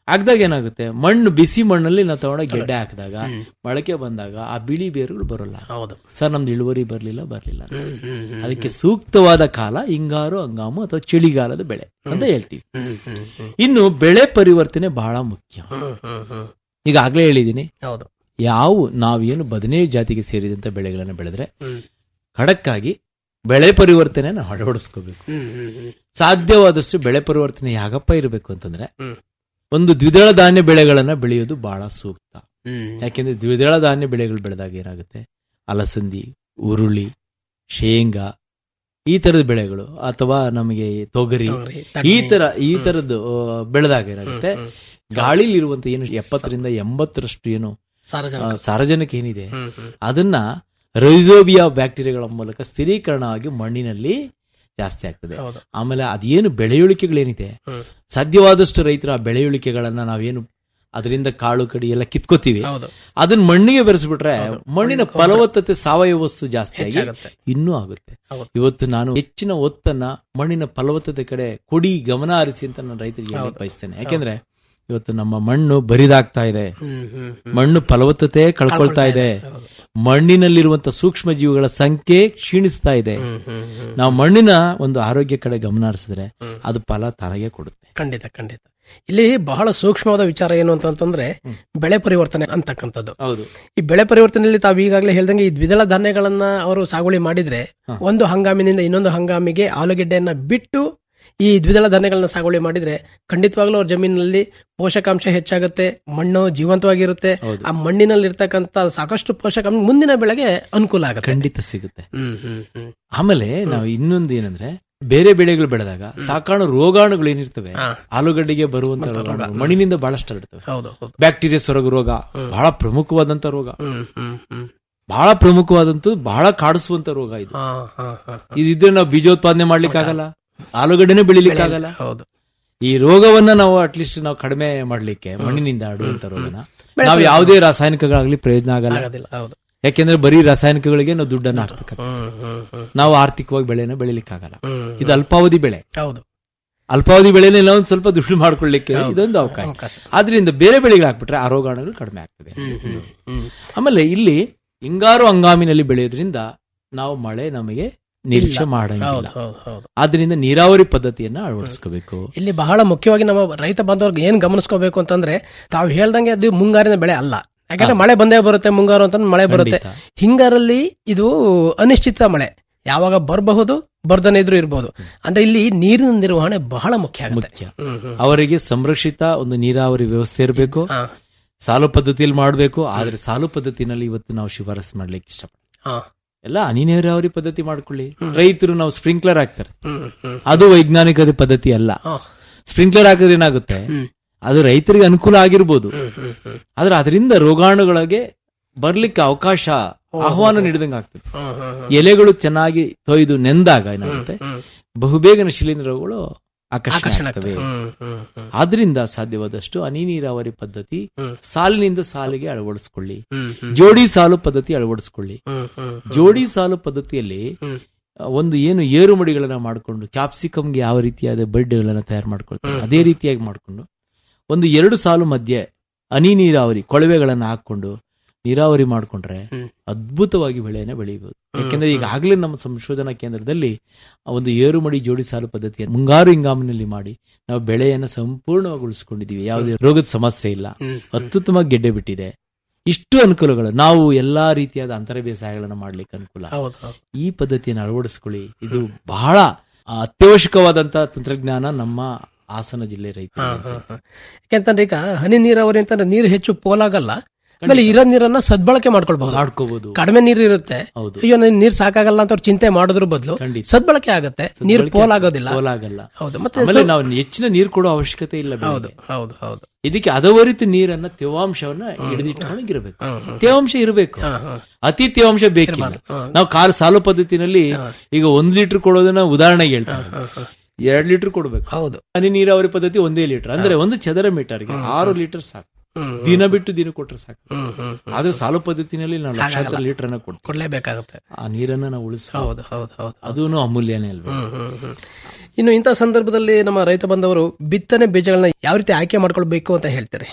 ಹಾಕ್ದಾಗ ಏನಾಗುತ್ತೆ ಮಣ್ಣು ಬಿಸಿ ಮಣ್ಣಲ್ಲಿ ನಾವು ತಗೊಂಡ ಗೆಡ್ಡೆ ಹಾಕಿದಾಗ ಮೊಳಕೆ ಬಂದಾಗ ಆ ಬಿಳಿ ಬೇರುಗಳು ಬರೋಲ್ಲ ಹೌದು ಸರ್ ನಮ್ದು ಇಳುವರಿ ಬರ್ಲಿಲ್ಲ ಬರ್ಲಿಲ್ಲ ಅಂತ. ಹ್ಮ್, ಹ್ಮ್, ಹ್ಮ್. ಅದಕ್ಕೆ ಸೂಕ್ತವಾದ ಕಾಲ ಹಿಂಗಾರು ಹಂಗಾಮು ಅಥವಾ ಚಳಿಗಾಲದ ಬೆಳೆ ಅಂತ ಹೇಳ್ತೀವಿ ಹ್ಮ್, ಹ್ಮ್, ಹ್ಮ್. ಇನ್ನು ಬೆಳೆ ಪರಿವರ್ತನೆ ಬಹಳ ಮುಖ್ಯ ಹ್ಮ್, ಹ್ಮ್, ಹ್ಮ್. ಈಗಾಗಲೇ ಹೇಳಿದ್ದೀನಿ ಹೌದು ಯಾವ ನಾವೇನು ಬದನೇ ಜಾತಿಗೆ ಸೇರಿದಂತ ಬೆಳೆಗಳನ್ನು ಬೆಳೆದ್ರೆ ಹ್ಮ್. ಖಡಕ್ಕಾಗಿ ಬೆಳೆ ಪರಿವರ್ತನೆಯನ್ನು ಅಳವಡಿಸ್ಕೋಬೇಕು ಹ್ಮ್, ಹ್ಮ್, ಹ್ಮ್. ಸಾಧ್ಯವಾದಷ್ಟು ಬೆಳೆ ಪರಿವರ್ತನೆ ಯಾಗಪ್ಪ ಇರಬೇಕು ಅಂತಂದ್ರೆ ಹ್ಮ್. ಒಂದು ದ್ವಿದಳ ಧಾನ್ಯ ಬೆಳೆಗಳನ್ನ ಬೆಳೆಯೋದು ಬಹಳ ಸೂಕ್ತ ಹ್ಮ್. ಯಾಕೆಂದ್ರೆ ದ್ವಿದಳ ಧಾನ್ಯ ಬೆಳೆಗಳು ಬೆಳೆದಾಗ ಏನಾಗುತ್ತೆ ಅಲಸಂದಿ ಉರುಳಿ ಶೇಂಗಾ ಈ ತರದ ಬೆಳೆಗಳು ಅಥವಾ ನಮಗೆ ತೊಗರಿ ತೊಗರಿ, ಈ ತಡ್ನಿ. ತರ ಈ ತರದ್ದು ಆ, ಬೆಳೆದಾಗ ಏನಾಗುತ್ತೆ ಹ್ಮ್, ಗಾಳಿಲಿ ಇರುವಂತ ಏನು ಎಪ್ಪತ್ತರಿಂದ ಎಂಬತ್ತರಷ್ಟು ಏನು ಆ, ಸಾರಜನಕ ಸಾರಜನಕ ಏನಿದೆ ಹ್ಮ್, ಹ್ಮ್. ಅದನ್ನ ರೈಸೋಬಿಯಾ ಬ್ಯಾಕ್ಟೀರಿಯಾಗಳ ಮೂಲಕ ಸ್ಥಿರೀಕರಣವಾಗಿ ಮಣ್ಣಿನಲ್ಲಿ ಜಾಸ್ತಿ ಆಗ್ತದೆ ಹೌದು ಆಮೇಲೆ ಅದೇನು ಬೆಳೆಯುಳಿಕೆಗಳೇನಿದೆ ಹ್ಮ್. ಸಾಧ್ಯವಾದಷ್ಟು ರೈತರು ಆ ಬೆಳೆಯುಳಿಕೆಗಳನ್ನ ನಾವೇನು ಅದರಿಂದ ಕಾಳು ಕಡಿ ಎಲ್ಲ ಕಿತ್ಕೋತೀವಿ ಹೌದು ಅದನ್ನ ಮಣ್ಣಿಗೆ ಬೆರೆಸ್ಬಿಟ್ರೆ ಮಣ್ಣಿನ ಫಲವತ್ತತೆ ಸಾವಯವ ವಸ್ತು ಜಾಸ್ತಿ ಆಗಿ ಹೆಚ್ಚಾಗುತ್ತೆ ಇನ್ನೂ ಆಗುತ್ತೆ ಹೌದು. ಇವತ್ತು ನಾನು ಹೆಚ್ಚಿನ ಒತ್ತನ್ನ ಮಣ್ಣಿನ ಫಲವತ್ತತೆ ಕಡೆ ಕೊಡಿ ಗಮನ ಹರಿಸಿ ಅಂತ ನಾನು ರೈತರಿಗೆ ಹೇಳಿ ಹೌದು. ಬಯಸ್ತೇನೆ ಯಾಕೆಂದ್ರೆ ಇವತ್ತು ನಮ್ಮ ಮಣ್ಣು ಬರಿದಾಗ್ತಾ ಇದೆ ಹ್ಮ್, ಹ್ಮ್, ಹ್ಮ್. ಮಣ್ಣು ಫಲವತ್ತತೆ ಕಳ್ಕೊಳ್ತಾ ಇದೆ ಹೌದು. ಮಣ್ಣಿನಲ್ಲಿರುವಂತ ಸೂಕ್ಷ್ಮ ಜೀವಿಗಳ ಸಂಖ್ಯೆ ಕ್ಷೀಣಿಸ್ತಾ ಇದೆ ಹ್ಮ್, ಹ್ಮ್, ಹ್ಮ್. ನಾವು ಮಣ್ಣಿನ ಒಂದು ಆರೋಗ್ಯ ಕಡೆ ಗಮನ ಹರಿಸಿದ್ರೆ ಹ್ಮ್. ಅದು ಫಲ ತನಗೆ ಕೊಡುತ್ತೆ ಖಂಡಿತ ಖಂಡಿತ ಇಲ್ಲಿ ಬಹಳ ಸೂಕ್ಷ್ಮವಾದ ವಿಚಾರ ಏನು ಅಂತಂತಂದ್ರೆ ಬೆಳೆ ಪರಿವರ್ತನೆ ಅಂತಕ್ಕಂಥದ್ದು ಹೌದು ಈ ಬೆಳೆ ಪರಿವರ್ತನೆಯಲ್ಲಿ ತಾವು ಈಗಾಗಲೇ ಹೇಳ್ದಂಗೆ ಈ ದ್ವಿದಳ ಧಾನ್ಯಗಳನ್ನ ಅವರು ಸಾಗುವಳಿ ಮಾಡಿದ್ರೆ ಒಂದು ಹಂಗಾಮಿನಿಂದ ಇನ್ನೊಂದು ಹಂಗಾಮಿಗೆ ಆಲೂಗೆಡ್ಡೆಯನ್ನ ಬಿಟ್ಟು ಈ ದ್ವಿದಳ ಧಾನ್ಯಗಳನ್ನ ಸಾಗುವಳಿ ಮಾಡಿದ್ರೆ ಖಂಡಿತವಾಗ್ಲೂ ಅವ್ರ ಜಮೀನಿನಲ್ಲಿ ಪೋಷಕಾಂಶ ಹೆಚ್ಚಾಗುತ್ತೆ ಮಣ್ಣು ಜೀವಂತವಾಗಿರುತ್ತೆ ಹೌದು. ಆ ಮಣ್ಣಿನಲ್ಲಿ ಇರ್ತಕ್ಕಂತ ಸಾಕಷ್ಟು ಪೋಷಕಾಂಶ ಮುಂದಿನ ಬೆಳೆಗೆ ಅನುಕೂಲ ಆಗುತ್ತೆ ಖಂಡಿತ ಸಿಗುತ್ತೆ ಹ್ಮ್ ಹ್ಮ್ ಹ್ಮ್ ಆಮೇಲೆ ನಾವು ಇನ್ನೊಂದು ಏನಂದ್ರೆ ಬೇರೆ ಬೆಳೆಗಳು ಬೆಳೆದಾಗ ಸಾಕಾಣು ರೋಗಾಣುಗಳು ಏನಿರ್ತವೆ ಹಾ. ಆಲೂಗಡ್ಡೆಗೆ ಬರುವಂತ ರೋಗಾಣುಗಳು ಮಣ್ಣಿನಿಂದ ಬಹಳಷ್ಟು ಹರಡ್ತವೆ ಹೌದು ಹೌದು ಬ್ಯಾಕ್ಟೀರಿಯಾ ಸೊರಗು ರೋಗ ಬಹಳ ಪ್ರಮುಖವಾದಂತ ರೋಗ ಹ್ಮ್ ಹ್ಮ್ ಹ್ಮ್ ಬಹಳ ಪ್ರಮುಖವಾದಂತ ಬಹಳ ಕಾಡಿಸುವಂತ ರೋಗ ಇದು ಹಾ ಹಾ ಹಾ ಇದಿದ್ರೆ ನಾವು ಬೀಜೋತ್ಪಾದನೆ ಮಾಡ್ಲಿಕ್ಕೆ ಆಗಲ್ಲ ಆಲೂಗಡ್ಡೆನೇ ಬೆಳಿಲಿಕ್ಕೆ ಆಗಲ್ಲ ಹೌದು ಈ ರೋಗವನ್ನ ನಾವು ಅಟ್ಲೀಸ್ಟ್ ನಾವು ಕಡಿಮೆ ಮಾಡ್ಲಿಕ್ಕೆ ಮಣ್ಣಿನಿಂದ ಆಡುವಂತ ರೋಗನ ನಾವು ಯಾವುದೇ ರಾಸಾಯನಿಕಗಳಾಗ್ಲಿ ಪ್ರಯೋಜನ ಆಗಲ್ಲ ಆಗೋದಿಲ್ಲ ಹೌದು ಯಾಕೆಂದ್ರೆ ಬರೀ ರಾಸಾಯನಿಕಗಳಿಗೆ ನಾವು ದುಡ್ಡನ್ನ ಹಾಕ್ಬೇಕಾಗ್ತದೆ ಹ್ಮ್ ಹ್ಮ್ ಹ್ಮ್ ನಾವು ಆರ್ಥಿಕವಾಗಿ ಬೆಳೆನ ಬೆಳಿಲಿಕ್ಕಾಗಲ್ಲ ಹ್ಮ್ ಇದು ಅಲ್ಪಾವಧಿ ಬೆಳೆ ಹೌದು ಅಲ್ಪಾವಧಿ ಬೆಳೆನೆಲ್ಲ ಒಂದ್ ಸ್ವಲ್ಪ ದುಡ್ಡು ಮಾಡ್ಕೊಳ್ಳಿಕ್ಕೆ ಇದೊಂದು ಅವಕಾಶ ಅವಕಾಶ ಆದ್ರಿಂದ ಬೇರೆ ಬೆಳೆಗಳು ಹಾಕ್ಬಿಟ್ರೆ ಆ ರೋಗಾಣುಗಳು ಕಡಿಮೆ ಆಗ್ತದೆ ಹ್ಮ್ ಹ್ಮ್ ಹ್ಮ್ ಆಮೇಲೆ ಇಲ್ಲಿ ಹಿಂಗಾರು ಹಂಗಾಮಿನಲ್ಲಿ ಬೆಳೆಯೋದ್ರಿಂದ ನಾವು ಮಳೆ ನಮಗೆ ನಿರೀಕ್ಷೆ ಮಾಡಂಗಿಲ್ಲ ಹೌದು ಹೌದು ಹೌದು ಆದ್ರಿಂದ ನೀರಾವರಿ ಪದ್ಧತಿಯನ್ನ ಅಳವಡಿಸ್ಕೋಬೇಕು ಇಲ್ಲಿ ಬಹಳ ಮುಖ್ಯವಾಗಿ ನಮ್ಮ ರೈತ ಬಾಂಧವರಿಗೆ ಏನ್ ಗಮನಿಸ್ಕೋಬೇಕು ಅಂತಂದ್ರೆ ತಾವು ಹೇಳ್ದಂಗೆ ಅದು ಮುಂಗಾರಿನ ಬೆಳೆ ಅಲ್ಲ ಯಾಕಂದ್ರೆ ಮಳೆ ಬಂದೇ ಬರುತ್ತೆ ಮುಂಗಾರು ಅಂತ ಮಳೆ ಬರುತ್ತೆ ಖಂಡಿತ. ಹಿಂಗಾರಲ್ಲಿ ಇದು ಅನಿಶ್ಚಿತ ಮಳೆ ಯಾವಾಗ ಬರಬಹುದು ಬರ್ದನೇ ಇದ್ರೂ ಇರಬಹುದು ಅಂದ್ರೆ ಇಲ್ಲಿ ನೀರಿನ ನಿರ್ವಹಣೆ ಬಹಳ ಮುಖ್ಯ ಆಗುತ್ತೆ ಮುಖ್ಯ ಹ್ಮ್, ಹ್ಮ್. ಅವರಿಗೆ ಸಂರಕ್ಷಿತ ಒಂದು ನೀರಾವರಿ ವ್ಯವಸ್ಥೆ ಇರಬೇಕು ಹಾ, ಸಾಲು ಪದ್ಧತಿಯಲ್ಲಿ ಮಾಡಬೇಕು ಆದ್ರೆ ಸಾಲು ಪದ್ಧತಿನಲ್ಲಿ ಇವತ್ತು ನಾವು ಶಿಫಾರಸು ಮಾಡ್ಲಿಕ್ಕೆ ಇಷ್ಟಪಡ್ತೀವಿ ಹಾ. ಎಲ್ಲ ಹನಿ ನೀರಾವರಿ ಪದ್ಧತಿ ಮಾಡ್ಕೊಳ್ಳಿ ರೈತರು ನಾವು ಸ್ಪ್ರಿಂಕ್ಲರ್ ಹಾಕ್ತಾರೆ ಹ್ಮ್, ಹ್ಮ್. ಅದು ವೈಜ್ಞಾನಿಕ ಪದ್ಧತಿ ಅಲ್ಲ ಹಾ. ಸ್ಪ್ರಿಂಕ್ಲರ್ ಹಾಕಿದ್ರೆ ಏನಾಗುತ್ತೆ ಹ್ಮ್. ಅದು ರೈತರಿಗೆ ಅನುಕೂಲ ಆಗಿರ್ಬೋದು ಹ್ಮ್, ಹ್ಮ್, ಹ್ಮ್. ಆದ್ರೆ ಅದರಿಂದ ರೋಗಾಣುಗಳಿಗೆ ಬರ್ಲಿಕ್ಕೆ ಅವಕಾಶ ಆಹ್ವಾನ ನೀಡಿದಂಗೆ ಆಗ್ತದೆ ಹ್ಮ್, ಹ್ಮ್, ಹ್ಮ್. ಎಲೆಗಳು ಚೆನ್ನಾಗಿ ತೊಯ್ದು ನೆಂದಾಗ ಏನಾಗುತ್ತೆ ಹ್ಮ್. ಬಹುಬೇಗನೆ ಶಿಲೀಂಧ್ರಗಳು ಆಕರ್ಷಣೆ ಆಕರ್ಷಣೆ ಆಗ್ತವೆ ಆಗ್ತದೆ. ಹ್ಮ್, ಹ್ಮ್, ಹ್ಮ್. ಆದ್ರಿಂದ ಸಾಧ್ಯವಾದಷ್ಟು ಹನಿ ನೀರಾವರಿ ಪದ್ಧತಿ ಹ್ಮ್. ಸಾಲಿನಿಂದ ಸಾಲಿಗೆ ಅಳವಡಿಸ್ಕೊಳ್ಳಿ ಹ್ಮ್, ಹ್ಮ್. ಜೋಡಿ ಸಾಲು ಪದ್ಧತಿ ಅಳವಡಿಸ್ಕೊಳ್ಳಿ ಹ್ಮ್, ಹ್ಮ್, ಹ್ಮ್. ಜೋಡಿ ಸಾಲು ಪದ್ಧತಿಯಲ್ಲಿ ಹ್ಮ್. ಆ, ಒಂದು ಏನು ಏರು ಮಡಿಗಳನ್ನ ಮಾಡಿಕೊಂಡು ಕ್ಯಾಪ್ಸಿಕಮ್ಗೆ ಯಾವ ರೀತಿಯಾದ ಬೆಡ್ಗಳನ್ನ ತಯಾರು ಮಾಡ್ಕೊಳ್ತಾರೆ ಅದೇ ರೀತಿಯಾಗಿ ಮಾಡಿಕೊಂಡು ಒಂದು ಎರಡು ಸಾಲು ಮಧ್ಯೆ ಹನಿ ನೀರಾವರಿ ಕೊಳವೆಗಳನ್ನ ಹಾಕೊಂಡು ನೀರಾವರಿ ಮಾಡ್ಕೊಂಡ್ರೆ ಹ್ಮ್. ಅದ್ಭುತವಾಗಿ ಬೆಳೆಯನ್ನ ಬೆಳೆಯಬಹುದು ಯಾಕೆಂದ್ರೆ ಈಗಾಗಲೇ ನಮ್ಮ ಸಂಶೋಧನಾ ಕೇಂದ್ರದಲ್ಲಿ ಆ ಒಂದು ಏರು ಮಡಿ ಜೋಡಿ ಸಾಲು ಪದ್ಧತಿಯನ್ನು ಮುಂಗಾರು ಹಿಂಗಾಮಿನಲ್ಲಿ ಮಾಡಿ ನಾವು ಬೆಳೆಯನ್ನ ಸಂಪೂರ್ಣವಾಗಿ ಉಳಿಸ್ಕೊಂಡಿದೀವಿ ಯಾವುದೇ ರೋಗದ ಸಮಸ್ಯೆ ಇಲ್ಲ ಹ್ಮ್. ಅತ್ಯುತ್ತಮವಾಗಿ ಗೆಡ್ಡೆ ಬಿಟ್ಟಿದೆ ಇಷ್ಟು ಅನುಕೂಲಗಳು ನಾವು ಎಲ್ಲಾ ರೀತಿಯಾದ ಅಂತರ ಬೇಸಾಯಗಳನ್ನ ಮಾಡ್ಲಿಕ್ಕೆ ಅನುಕೂಲ ಹೌದು ಹೌದು ಈ ಪದ್ಧತಿಯನ್ನು ಅಳವಡಿಸ್ಕೊಳ್ಳಿ ಇದು ಬಹಳ ಆ, ಅತ್ಯವಶ್ಯಕವಾದಂತ ತಂತ್ರಜ್ಞಾನ ನಮ್ಮ ಹಾಸನ ಜಿಲ್ಲೆ ಹಾ, ರೈತರಿಗೆ ಹಾ, ಹಾ. ಯಾಕೆಂತಂದ್ರೆ ಈಗ ಹನಿ ನೀರಾವರಿ ಅಂತಂದ್ರೆ ನೀರು ಹೆಚ್ಚು ಪೋಲಾಗಲ್ಲ ಆಮೇಲೆ ಇರೋ ನೀರನ್ನ ಸದ್ಬಳಕೆ ಮಾಡ್ಕೊಳ್ಬಹುದು ಮಾಡ್ಕೋಬಹುದು ಕಡಿಮೆ ನೀರು ಇರುತ್ತೆ ಹೌದು ಅಯ್ಯೋ ನನ್ ನೀರ್ ಸಾಕಾಗಲ್ಲ ಅಂತ ಅವ್ರು ಚಿಂತೆ ಮಾಡೋದ್ರ ಬದಲು ಖಂಡಿತ. ಸದ್ಬಳಕೆ ಆಗುತ್ತೆ ನೀರು ಪೋಲಾಗೋದಿಲ್ಲ ಪೋಲಾಗಲ್ಲ ಹೌದು ಮತ್ತೆ ಆಮೇಲೆ ನಾವು ಹೆಚ್ಚಿನ ನೀರು ಕೊಡೋ ಅವಶ್ಯಕತೆ ಇಲ್ಲ ಬೆಳೆಗೆ. ಹೌದು ಹೌದು ಹೌದು ಇದಕ್ಕೆ ಅದವರಿತ ನೀರನ್ನ ತೇವಾಂಶವನ್ನ ಹಿಡಿದಿಟ್ಕೊಂಡಿರಬೇಕು ಹ್ಮ್, ಹ್ಮ್. ತೇವಾಂಶ ಇರಬೇಕು ಹಾ, ಹಾ. ಅತಿ ತೇವಾಂಶ ಬೇಕಿಲ್ಲ ಹಾ. ನಾವು ಕಾಲು ಸಾಲು ಪದ್ಧತಿನಲ್ಲಿ ಈಗ ಒಂದ್ ಲೀಟರ್ ಕೊಡೋದನ್ನ ಉದಾಹರಣೆಗೆ ಹೇಳ್ತಾರೆ ಎರಡ್ ಲೀಟರ್ ಕೊಡ್ಬೇಕು ಹೌದು ಹನಿ ನೀರಾವರಿ ಪದ್ಧತಿ ಒಂದೇ ಲೀಟರ್ ಅಂದ್ರೆ ಒಂದು ಚದರ ಮೀಟರ್ಗೆ ಆರು ಲೀಟರ್ ಸಾಕು ಹ್ಮ್, ದಿನ ಬಿಟ್ಟು ದಿನ ಕೊಟ್ರೆ ಸಾಕು ಹ್ಮ್, ಹ್ಮ್, ಹ್ಮ್. ಆದ್ರೆ ಸಾಲು ಪದ್ಧತಿನಲ್ಲಿ ನಾವು ಲಕ್ಷಾಂತರ ಹಾಗಾಗಲ್ಲ. ಲೀಟರ್ ಅನ್ನ ಕೊಡ್ತೀವಿ ಕೊಡ್ಲೇಬೇಕಾಗತ್ತೆ ಆ ನೀರನ್ನ ನಾವು ಉಳಿಸ ಹೌದು ಹೌದು ಹೌದು ಅದೂ ಅಮೂಲ್ಯನೇ ಅಲ್ವಾ ಹ್ಮ್, ಹ್ಮ್, ಹ್ಮ್. ಇನ್ನು ಇಂಥ ಸಂದರ್ಭದಲ್ಲಿ ನಮ್ಮ ರೈತ ಬಂದವರು ಬಿತ್ತನೆ ಬೀಜಗಳನ್ನ ಯಾವ ರೀತಿ ಆಯ್ಕೆ ಮಾಡ್ಕೊಳ್ಬೇಕು ಅಂತ ಹೇಳ್ತಾರೆ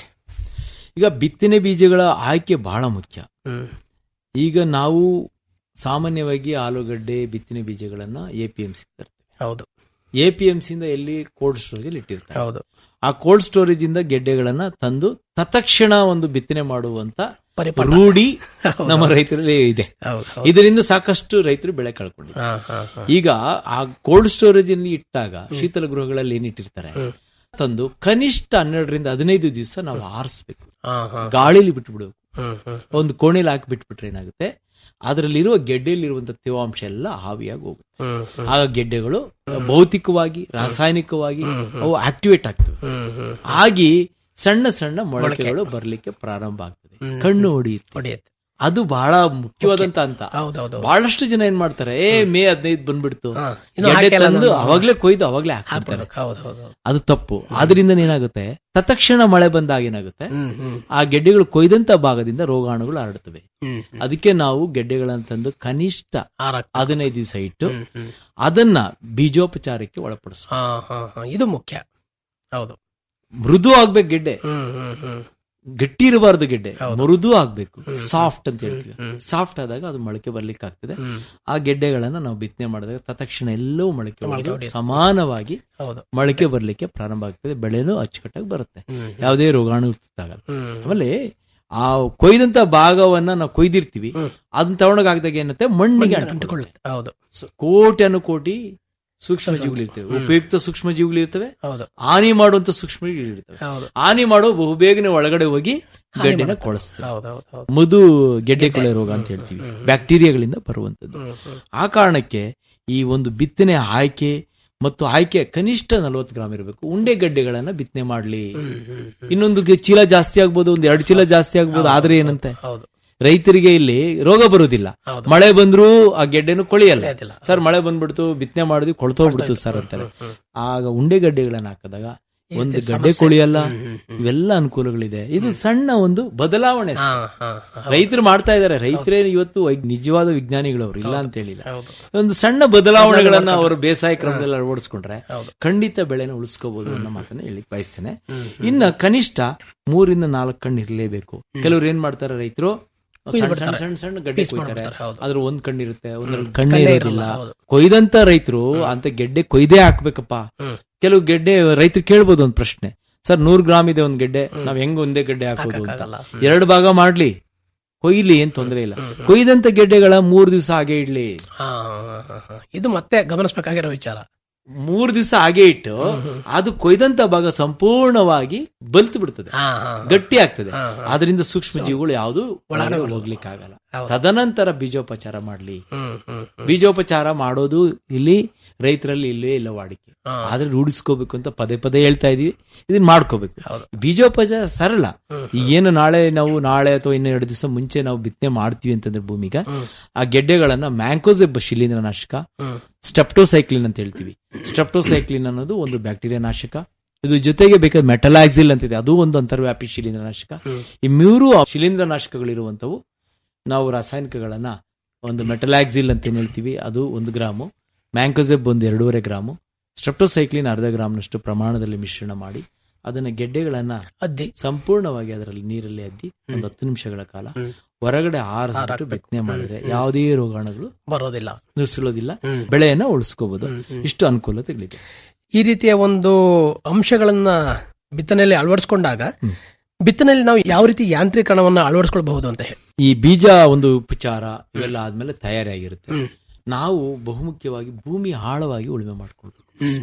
ಈಗ ಬಿತ್ತನೆ ಬೀಜಗಳ ಆಯ್ಕೆ ಬಹಳ ಮುಖ್ಯ ಹ್ಮ್ ಈಗ ನಾವು ಸಾಮಾನ್ಯವಾಗಿ ಆಲೂಗಡ್ಡೆ ಬಿತ್ತನೆ ಬೀಜಗಳನ್ನ ಎ ಪಿ ಎಂ ಸಿ ತರ್ತೇವೆ ಹೌದು ಎ ಪಿ ಎಂ ಸಿಯಿಂದ ಎಲ್ಲಿ ಕೋಲ್ಡ್ ಸ್ಟೋರೇಜ್ ಅಲ್ಲಿ ಇಟ್ಟಿರ್ತಾರೆ ಹೌದು ಆ ಕೋಲ್ಡ್ ಸ್ಟೋರೇಜ್ ಇಂದ ಗೆಡ್ಡೆಗಳನ್ನ ತಂದು ತತ್ಕ್ಷಣ ಒಂದು ಬಿತ್ತನೆ ಮಾಡುವಂತ ಪರಿಪಾಠ. ರೂಢಿ ನಮ್ಮ ರೈತರಲ್ಲಿ ಇದೆ ಹೌದು ಹೌದು ಇದರಿಂದ ಸಾಕಷ್ಟು ರೈತರು ಬೆಳೆ ಕಳ್ಕೊಂಡಿದ್ದಾರೆ ಹಾ, ಹಾ, ಹಾ. ಈಗ ಆ ಕೋಲ್ಡ್ ಸ್ಟೋರೇಜ್ ಅಲ್ಲಿ ಇಟ್ಟಾಗ ಶೀತಲ ಗೃಹಗಳಲ್ಲಿ ಏನಿಟ್ಟಿರ್ತಾರೆ ತಂದು ಕನಿಷ್ಠ ಹನ್ನೆರಡರಿಂದ ಹದಿನೈದು ದಿವಸ ನಾವು ಆರಿಸ್ಬೇಕು ಹಾ, ಹಾ. ಗಾಳಿಲಿ ಬಿಟ್ಬಿಡ್ಬೇಕು ಹ್ಮ್, ಹ್ಮ್. ಒಂದು ಕೋಣೆಲಿ ಹಾಕಿ ಬಿಟ್ಬಿಟ್ರೆ ಏನಾಗುತ್ತೆ ಅದರಲ್ಲಿರುವ ಗೆಡ್ಡೆಯಲ್ಲಿರುವಂತ ತೇವಾಂಶ ಎಲ್ಲ ಹಾವಿಯಾಗಿ ಹೋಗುತ್ತೆ ಹ್ಮ್, ಹ್ಮ್. ಆಗ ಗೆಡ್ಡೆಗಳು ಭೌತಿಕವಾಗಿ ರಾಸಾಯನಿಕವಾಗಿ ಅವು ಆಕ್ಟಿವೇಟ್ ಆಗ್ತವೆ ಹ್ಮ್, ಹ್ಮ್. ಆಗಿ ಸಣ್ಣ ಸಣ್ಣ ಮೊಳಕೆಗಳು ಬರ್ಲಿಕ್ಕೆ ಪ್ರಾರಂಭ ಆಗ್ತದೆ ಹ್ಮ್. ಕಣ್ಣು ಹೊಡೆಯುತ್ತೆ ಹೊಡೆಯುತ್ತೆ ಅದು ಬಹಳ ಮುಖ್ಯವಾದಂತ ಅಂತ ಹೌದೌದು ಬಹಳಷ್ಟು ಜನ ಏನ್ ಮಾಡ್ತಾರೆ ಏ ಮೇ ಹದಿನೈದು ಬಂದ್ಬಿಡ್ತು ಹಾ, ಇನ್ನು ಗೆಡ್ಡೆ ಹಾಕಿಲ್ಲ ತಂದು ನಾನು. ಅವಾಗ್ಲೇ ಕೊಯ್ದು ಅವಾಗ್ಲೇ ಹಾಕ್ಬಿಡ್ತಾರೆ ಹೌದು ಹೌದು ಹೌದು. ಅದು ತಪ್ಪು ಆದ್ರಿಂದ ಏನಾಗುತ್ತೆ ತತ್ಕ್ಷಣ ಮಳೆ ಬಂದಾಗ ಏನಾಗುತ್ತೆ ಹ್ಮ್ ಹ್ಮ್ ಆ ಗೆಡ್ಡೆಗಳು ಕೊಯ್ದಂತ ಭಾಗದಿಂದ ರೋಗಾಣುಗಳು ಹರಡುತ್ತವೆ ಹ್ಮ್ ಹ್ಮ್. ಅದಕ್ಕೆ ನಾವು ಗೆಡ್ಡೆಗಳನ್ನ ತಂದು ಕನಿಷ್ಠ ಆರಾಕ್. ಹದಿನೈದು ದಿವಸ ಇಟ್ಟು ಹ್ಮ್, ಹ್ಮ್. ಅದನ್ನ ಬೀಜೋಪಚಾರಕ್ಕೆ ಒಳಪಡಿಸ ಹಾ ಹಾ ಹಾ ಇದು ಮುಖ್ಯ ಹೌದು ಮೃದು ಆಗ್ಬೇಕು ಗೆಡ್ಡೆ ಹ್ಮ್ ಹ್ಮ್ ಹ್ಮ್ ಗಟ್ಟಿ ಇರಬಾರ್ದು ಗೆಡ್ಡೆ ಹೌದು. ಮೃದು ಆಗ್ಬೇಕು ಸಾಫ್ಟ್ ಅಂತ ಹೇಳ್ತೀವಿ ಹ್ಮ್. ಸಾಫ್ಟ್ ಆದಾಗ ಅದು ಮೊಳಕೆ ಬರ್ಲಿಕ್ಕೆ ಆಗ್ತದೆ ಹ್ಮ್ ಆ ಗೆಡ್ಡೆಗಳನ್ನ ನಾವು ಬಿತ್ತನೆ ಮಾಡಿದಾಗ ತತ್ಕ್ಷಣ ಎಲ್ಲವೂ ಮೊಳಕೆ ಮೊಳಕೆ ಹೊಡೆದು ಹೊಡೆಯುತ್ತೆ. ಸಮಾನವಾಗಿ ಹೌದು ಮೊಳಕೆ ಬರ್ಲಿಕ್ಕೆ ಪ್ರಾರಂಭ ಆಗ್ತದೆ ಬೆಳೆನೂ ಅಚ್ಚುಕಟ್ಟಾಗಿ ಬರುತ್ತೆ ಹ್ಮ್ ಯಾವುದೇ ರೋಗಾಣು ತುತ್ತಾಗಲ್ಲ ಹ್ಮ್ ಆಮೇಲೆ ಆ ಕೊಯ್ದಂತ ಭಾಗವನ್ನ ನಾವು ಕೊಯ್ದಿರ್ತೀವಿ ಹ್ಮ್. ಅದನ್ನ ತಗೊಂಡೋಗ್ ಹಾಕಿದಾಗ ಏನತ್ತೆ ಮಣ್ಣಿಗೆ ಅಂಟಿಕೊಳ್ಳುತ್ತೆ ಅಂಟಿಕೊಳ್ಳುತ್ತೆ ಹೌದು ಕೋಟಿ ಅನು ಕೋಟಿ ಸೂಕ್ಷ್ಮ ಜೀವಿಗಳು ಇರ್ತವೆ ಉಪಯುಕ್ತ ಸೂಕ್ಷ್ಮ ಜೀವಿಗಳು ಇರ್ತವೆ ಹೌದು ಹಾನಿ ಮಾಡುವಂತ ಸೂಕ್ಷ್ಮ ಜೀವಿಗಳು ಇರ್ತವೆ ಹೌದು ಹಾನಿ ಮಾಡೋ ಬಹುಬೇಗನೆ ಒಳಗಡೆ ಹೋಗಿ ಗಡ್ಡೆನ ಕೊಳಿಸ್ತವೆ ಹೌದು ಹೌದು ಹೌದು ಮಧು ಗೆಡ್ಡೆ ಕೊಳೆ ರೋಗ ಅಂತ ಹೇಳ್ತೀವಿ ಬ್ಯಾಕ್ಟೀರಿಯಾಗಳಿಂದ ಬರುವಂತದ್ದು ಹ್ಮ್ ಹ್ಮ್ ಆ ಕಾರಣಕ್ಕೆ ಈ ಒಂದು ಬಿತ್ತನೆ ಆಯ್ಕೆ ಮತ್ತು ಆಯ್ಕೆ ಕನಿಷ್ಠ ನಲವತ್ತು ಗ್ರಾಮ್ ಇರಬೇಕು ಉಂಡೆ ಗಡ್ಡೆಗಳನ್ನ ಬಿತ್ತನೆ ಮಾಡ್ಲಿ ಹ್ಮ್ ಹ್ಮ್ ಹ್ಮ್. ಇನ್ನೊಂದು ಗೆ- ಚೀಲ ಜಾಸ್ತಿ ಆಗ್ಬೋದು ಒಂದ್ ಎರಡು ಚೀಲ ಜಾಸ್ತಿ ಆಗ್ಬೋದು ಆದ್ರೆ ಏನಂತೆ ಹೌದು ರೈತರಿಗೆ ಇಲ್ಲಿ ರೋಗ ಬರುವುದಿಲ್ಲ ಹೌದು. ಮಳೆ ಬಂದ್ರೂ ಆ ಗೆಡ್ಡೆನು ಕೊಳಿಯಲ್ಲ ಕೊಳೆಯೋದಿಲ್ಲ. ಸರ್ ಮಳೆ ಬಂದ್ಬಿಡ್ತು ಬಿತ್ತನೆ ಮಾಡಿದ್ವಿ ಕೊಳ್ತೋಗ್ಬಿಡ್ತು ಸರ್ ಅಂತಾರೆ ಆಗ ಉಂಡೆ ಗಡ್ಡೆಗಳನ್ನ ಹಾಕಿದಾಗ ಒಂದು ಗಡ್ಡೆ ಕೊಳಿಯಲ್ಲ ಇವೆಲ್ಲ ಅನುಕೂಲಗಳಿದೆ ಇದು ಸಣ್ಣ ಒಂದು ಬದಲಾವಣೆ ಹಾ ಅಷ್ಟೇ. ಹಾ ಹಾ. ರೈತರು ಮಾಡ್ತಾ ಇದಾರೆ ರೈತರೇ ಇವತ್ತು ವೈ- ನಿಜವಾದ ವಿಜ್ಞಾನಿಗಳು ಅವರು ಇಲ್ಲ ಅಂತ ಹೇಳಿಲ್ಲ ಹೌದು ಒಂದು ಸಣ್ಣ ಬದಲಾವಣೆಗಳನ್ನ ಅವರು ಬೇಸಾಯ ಕ್ರಮದಲ್ಲಿ ಅಳವಡಿಸ್ಕೊಂಡ್ರೆ ಹೌದು. ಖಂಡಿತ ಬೆಳೆನ ಉಳಿಸ್ಕೋಬಹುದು ಅನ್ನೋ ಮಾತನ್ನ ಹೇಳಿ ಬಯಸ್ತೇನೆ ಇನ್ನ ಕನಿಷ್ಠ ಮೂರಿಂದ ನಾಲ್ಕು ಕಣ್ಣು ಇರಲೇಬೇಕು ಕೆಲವ್ರು ಏನ್ ಮಾಡ್ತಾರೆ ರೈತರು ಸಣ್ಣ ಸಣ್ಣ ಸಣ್ಣ ಸಣ್ಣ ಗಡ್ಡೆ Piece ಕೊಯ್ತಾರೆ ಮಾಡ್ಬಿಡ್ತಾರೆ, ಹೌದು. ಅದ್ರ ಒಂದ್ ಕಣ್ಣಿರುತ್ತೆ ಒಂದ್ರಲ್ಲಿ ಕಣ್ಣೇ ಕಣ್ಣೇ ಇರೋದಿಲ್ಲ ಇರಲ್ಲ, ಹೌದು. ಕೊಯ್ದಂತ ರೈತರು ಅಂತ ಗೆಡ್ಡೆ ಕೊಯ್ದೇ ಹಾಕ್ಬೇಕಪ್ಪ ಹ್ಮ್. ಕೆಲವು ಗೆಡ್ಡೆ ರೈತರು ಕೇಳ್ಬೋದು ಒಂದ್ ಪ್ರಶ್ನೆ ಸರ್ ನೂರ್ ಗ್ರಾಮ್ ಇದೆ ಒಂದ್ ಗೆಡ್ಡೆ ನಾವ್ ಹೆಂಗ್ ಒಂದೇ ಗೆಡ್ಡೆ ಹಾಕೋದು ಅಂತ ಹಾಕಕ್ಕಾಗಲ್ಲ. ಎರಡು ಭಾಗ ಮಾಡ್ಲಿ ಕೊಯ್ಲಿ ಏನ್ ತೊಂದ್ರೆ ಇಲ್ಲ ಕೊಯ್ದಂತ ಗೆಡ್ಡೆಗಳ ಮೂರ್ ದಿವಸ ಹಾಗೆ ಇಡ್ಲಿ ಹಾ ಹಾ, ಹಾ, ಹಾ. ಇದು ಮತ್ತೆ ಗಮನಿಸಬೇಕಾಗಿರೋ ವಿಚಾರ ಮೂರ್ ದಿವಸ ಹಾಗೆ ಇಟ್ಟು ಅದು ಕೊಯ್ದಂತ ಭಾಗ ಸಂಪೂರ್ಣವಾಗಿ ಬಲ್ತು ಬಿಡ್ತದೆ ಹಾ ಹಾ ಗಟ್ಟಿ ಆಗ್ತದೆ ಹಾ, ಅದರಿಂದ ಸೂಕ್ಷ್ಮ ಜೀವಿಗಳು ಯಾವುದು ಒಳಗಡೆ ಹೋಗ್ಲಿಕ್ಕೆ ಆಗಲ್ಲ ತದನಂತರ ಬೀಜೋಪಚಾರ ಮಾಡ್ಲಿ ಹ್ಮ್ ಹ್ಮ್ ಹ್ಮ್. ಬೀಜೋಪಚಾರ ಮಾಡೋದು ಇಲ್ಲಿ ರೈತರಲ್ಲಿ ಇಲ್ಲೇ ಇಲ್ಲ ವಾಡಿಕೆ ಹಾ. ಆದ್ರೆ ರೂಢಿಸ್ಕೋಬೇಕು ಅಂತ ಪದೇ ಪದೇ ಹೇಳ್ತಾ ಇದೀವಿ ಇದನ್ನ ಮಾಡ್ಕೋಬೇಕು ಹೌದು. ಬೀಜೋಪಚಾರ ಸರಳ ಈಗ ಏನು ನಾಳೆ ನಾವು ನಾಳೆ ಅಥವಾ ಇನ್ನು ಎರಡು ದಿವಸ ಮುಂಚೆ ನಾವು ಬಿತ್ತನೆ ಮಾಡ್ತೀವಿ ಅಂತಂದ್ರೆ ಭೂಮಿಗೆ ಆ ಗೆಡ್ಡೆಗಳನ್ನ ಮ್ಯಾಂಕೋಸೆಬ್ ಶಿಲೀಂಧ್ರನಾಶಕ ಹ್ಮ್. ಸ್ಟೆಪ್ಟೋಸೈಕ್ಲಿನ್ ಅಂತ ಹೇಳ್ತೀವಿ ಸ್ಟೆಪ್ಟೋಸೈಕ್ಲಿನ್ ಅನ್ನೋದು ಒಂದು ಬ್ಯಾಕ್ಟೀರಿಯಾ ನಾಶಕ ಇದು ಜೊತೆಗೆ ಬೇಕಾದ ಮೆಟಲಾಕ್ಸಿಲ್ ಅಂತಿದೆ ಅದು ಒಂದು ಅಂತರ್ವ್ಯಾಪಿ ಶಿಲೀಂಧ್ರನಾಶಕ ಈ ಮೂರು ಶಿಲೀಂಧ್ರನಾಶಕಗಳಿರುವಂತವು ನಾವು ರಾಸಾಯನಿಕಗಳನ್ನ ಒಂದು ಮೆಟಲಾಕ್ಸಿಲ್ ಅಂತ ಏನ್ ಹೇಳ್ತೀವಿ ಅದು ಒಂದು ಗ್ರಾಮು ಮ್ಯಾಂಕೋಸೆಬ್ ಒಂದು ಎರಡೂವರೆ ಗ್ರಾಮು ಸ್ಟ್ರೆಪ್ಟೋಸೈಕ್ಲಿನ್ ಅರ್ಧ ಗ್ರಾಮ್ನಷ್ಟು ಪ್ರಮಾಣದಲ್ಲಿ ಮಿಶ್ರಣ ಮಾಡಿ ಅದನ್ನ ಗೆಡ್ಡೆಗಳನ್ನ ಅದ್ದಿ ಸಂಪೂರ್ಣವಾಗಿ ಅದರಲ್ಲಿ ನೀರಲ್ಲಿ ಅದ್ದಿ ಒಂದು ಹತ್ತು ನಿಮಿಷಗಳ ಕಾಲ ಹ್ಮ್. ಹೊರಗಡೆ ಆರಿಸ್ಬಿಟ್ಟು ಹಾರಾಕ್ಬೇಕು. ಬಿತ್ತನೆ ಮಾಡಿದ್ರೆ ಯಾವುದೇ ರೋಗಾಣುಗಳು ಬರೋದಿಲ್ಲ ನಿರ್ಸಿಲೋದಿಲ್ಲ ಹ್ಮ್. ಬೆಳೆಯನ್ನ ಉಳಿಸ್ಕೋಬಹುದು ಹ್ಮ್, ಹ್ಮ್. ಇಷ್ಟು ಅನುಕೂಲತೆಗಳಿದೆ ಈ ರೀತಿಯ ಒಂದು ಅಂಶಗಳನ್ನ ಬಿತ್ತನೆಯಲ್ಲಿ ಅಳವಡಿಸಿಕೊಂಡಾಗ ಬಿತ್ತನೆಯಲ್ಲಿ ನಾವು ಯಾವ ರೀತಿ ಯಾಂತ್ರೀಕರಣವನ್ನ ಅಳವಡಿಸ್ಕೊಳ್ಬಹುದು ಅಂತ ಹೇಳಿ ಈ ಬೀಜ ಒಂದು ಉಪಚಾರ ಇವೆಲ್ಲ ಆದ್ಮೇಲೆ ತಯಾರಾಗಿರುತ್ತೆ ಹ್ಮ್. ನಾವು ಬಹುಮುಖ್ಯವಾಗಿ ಭೂಮಿ ಆಳವಾಗಿ ಉಳುಮೆ ಮಾಡ್ಕೊಳ್ಬೇಕು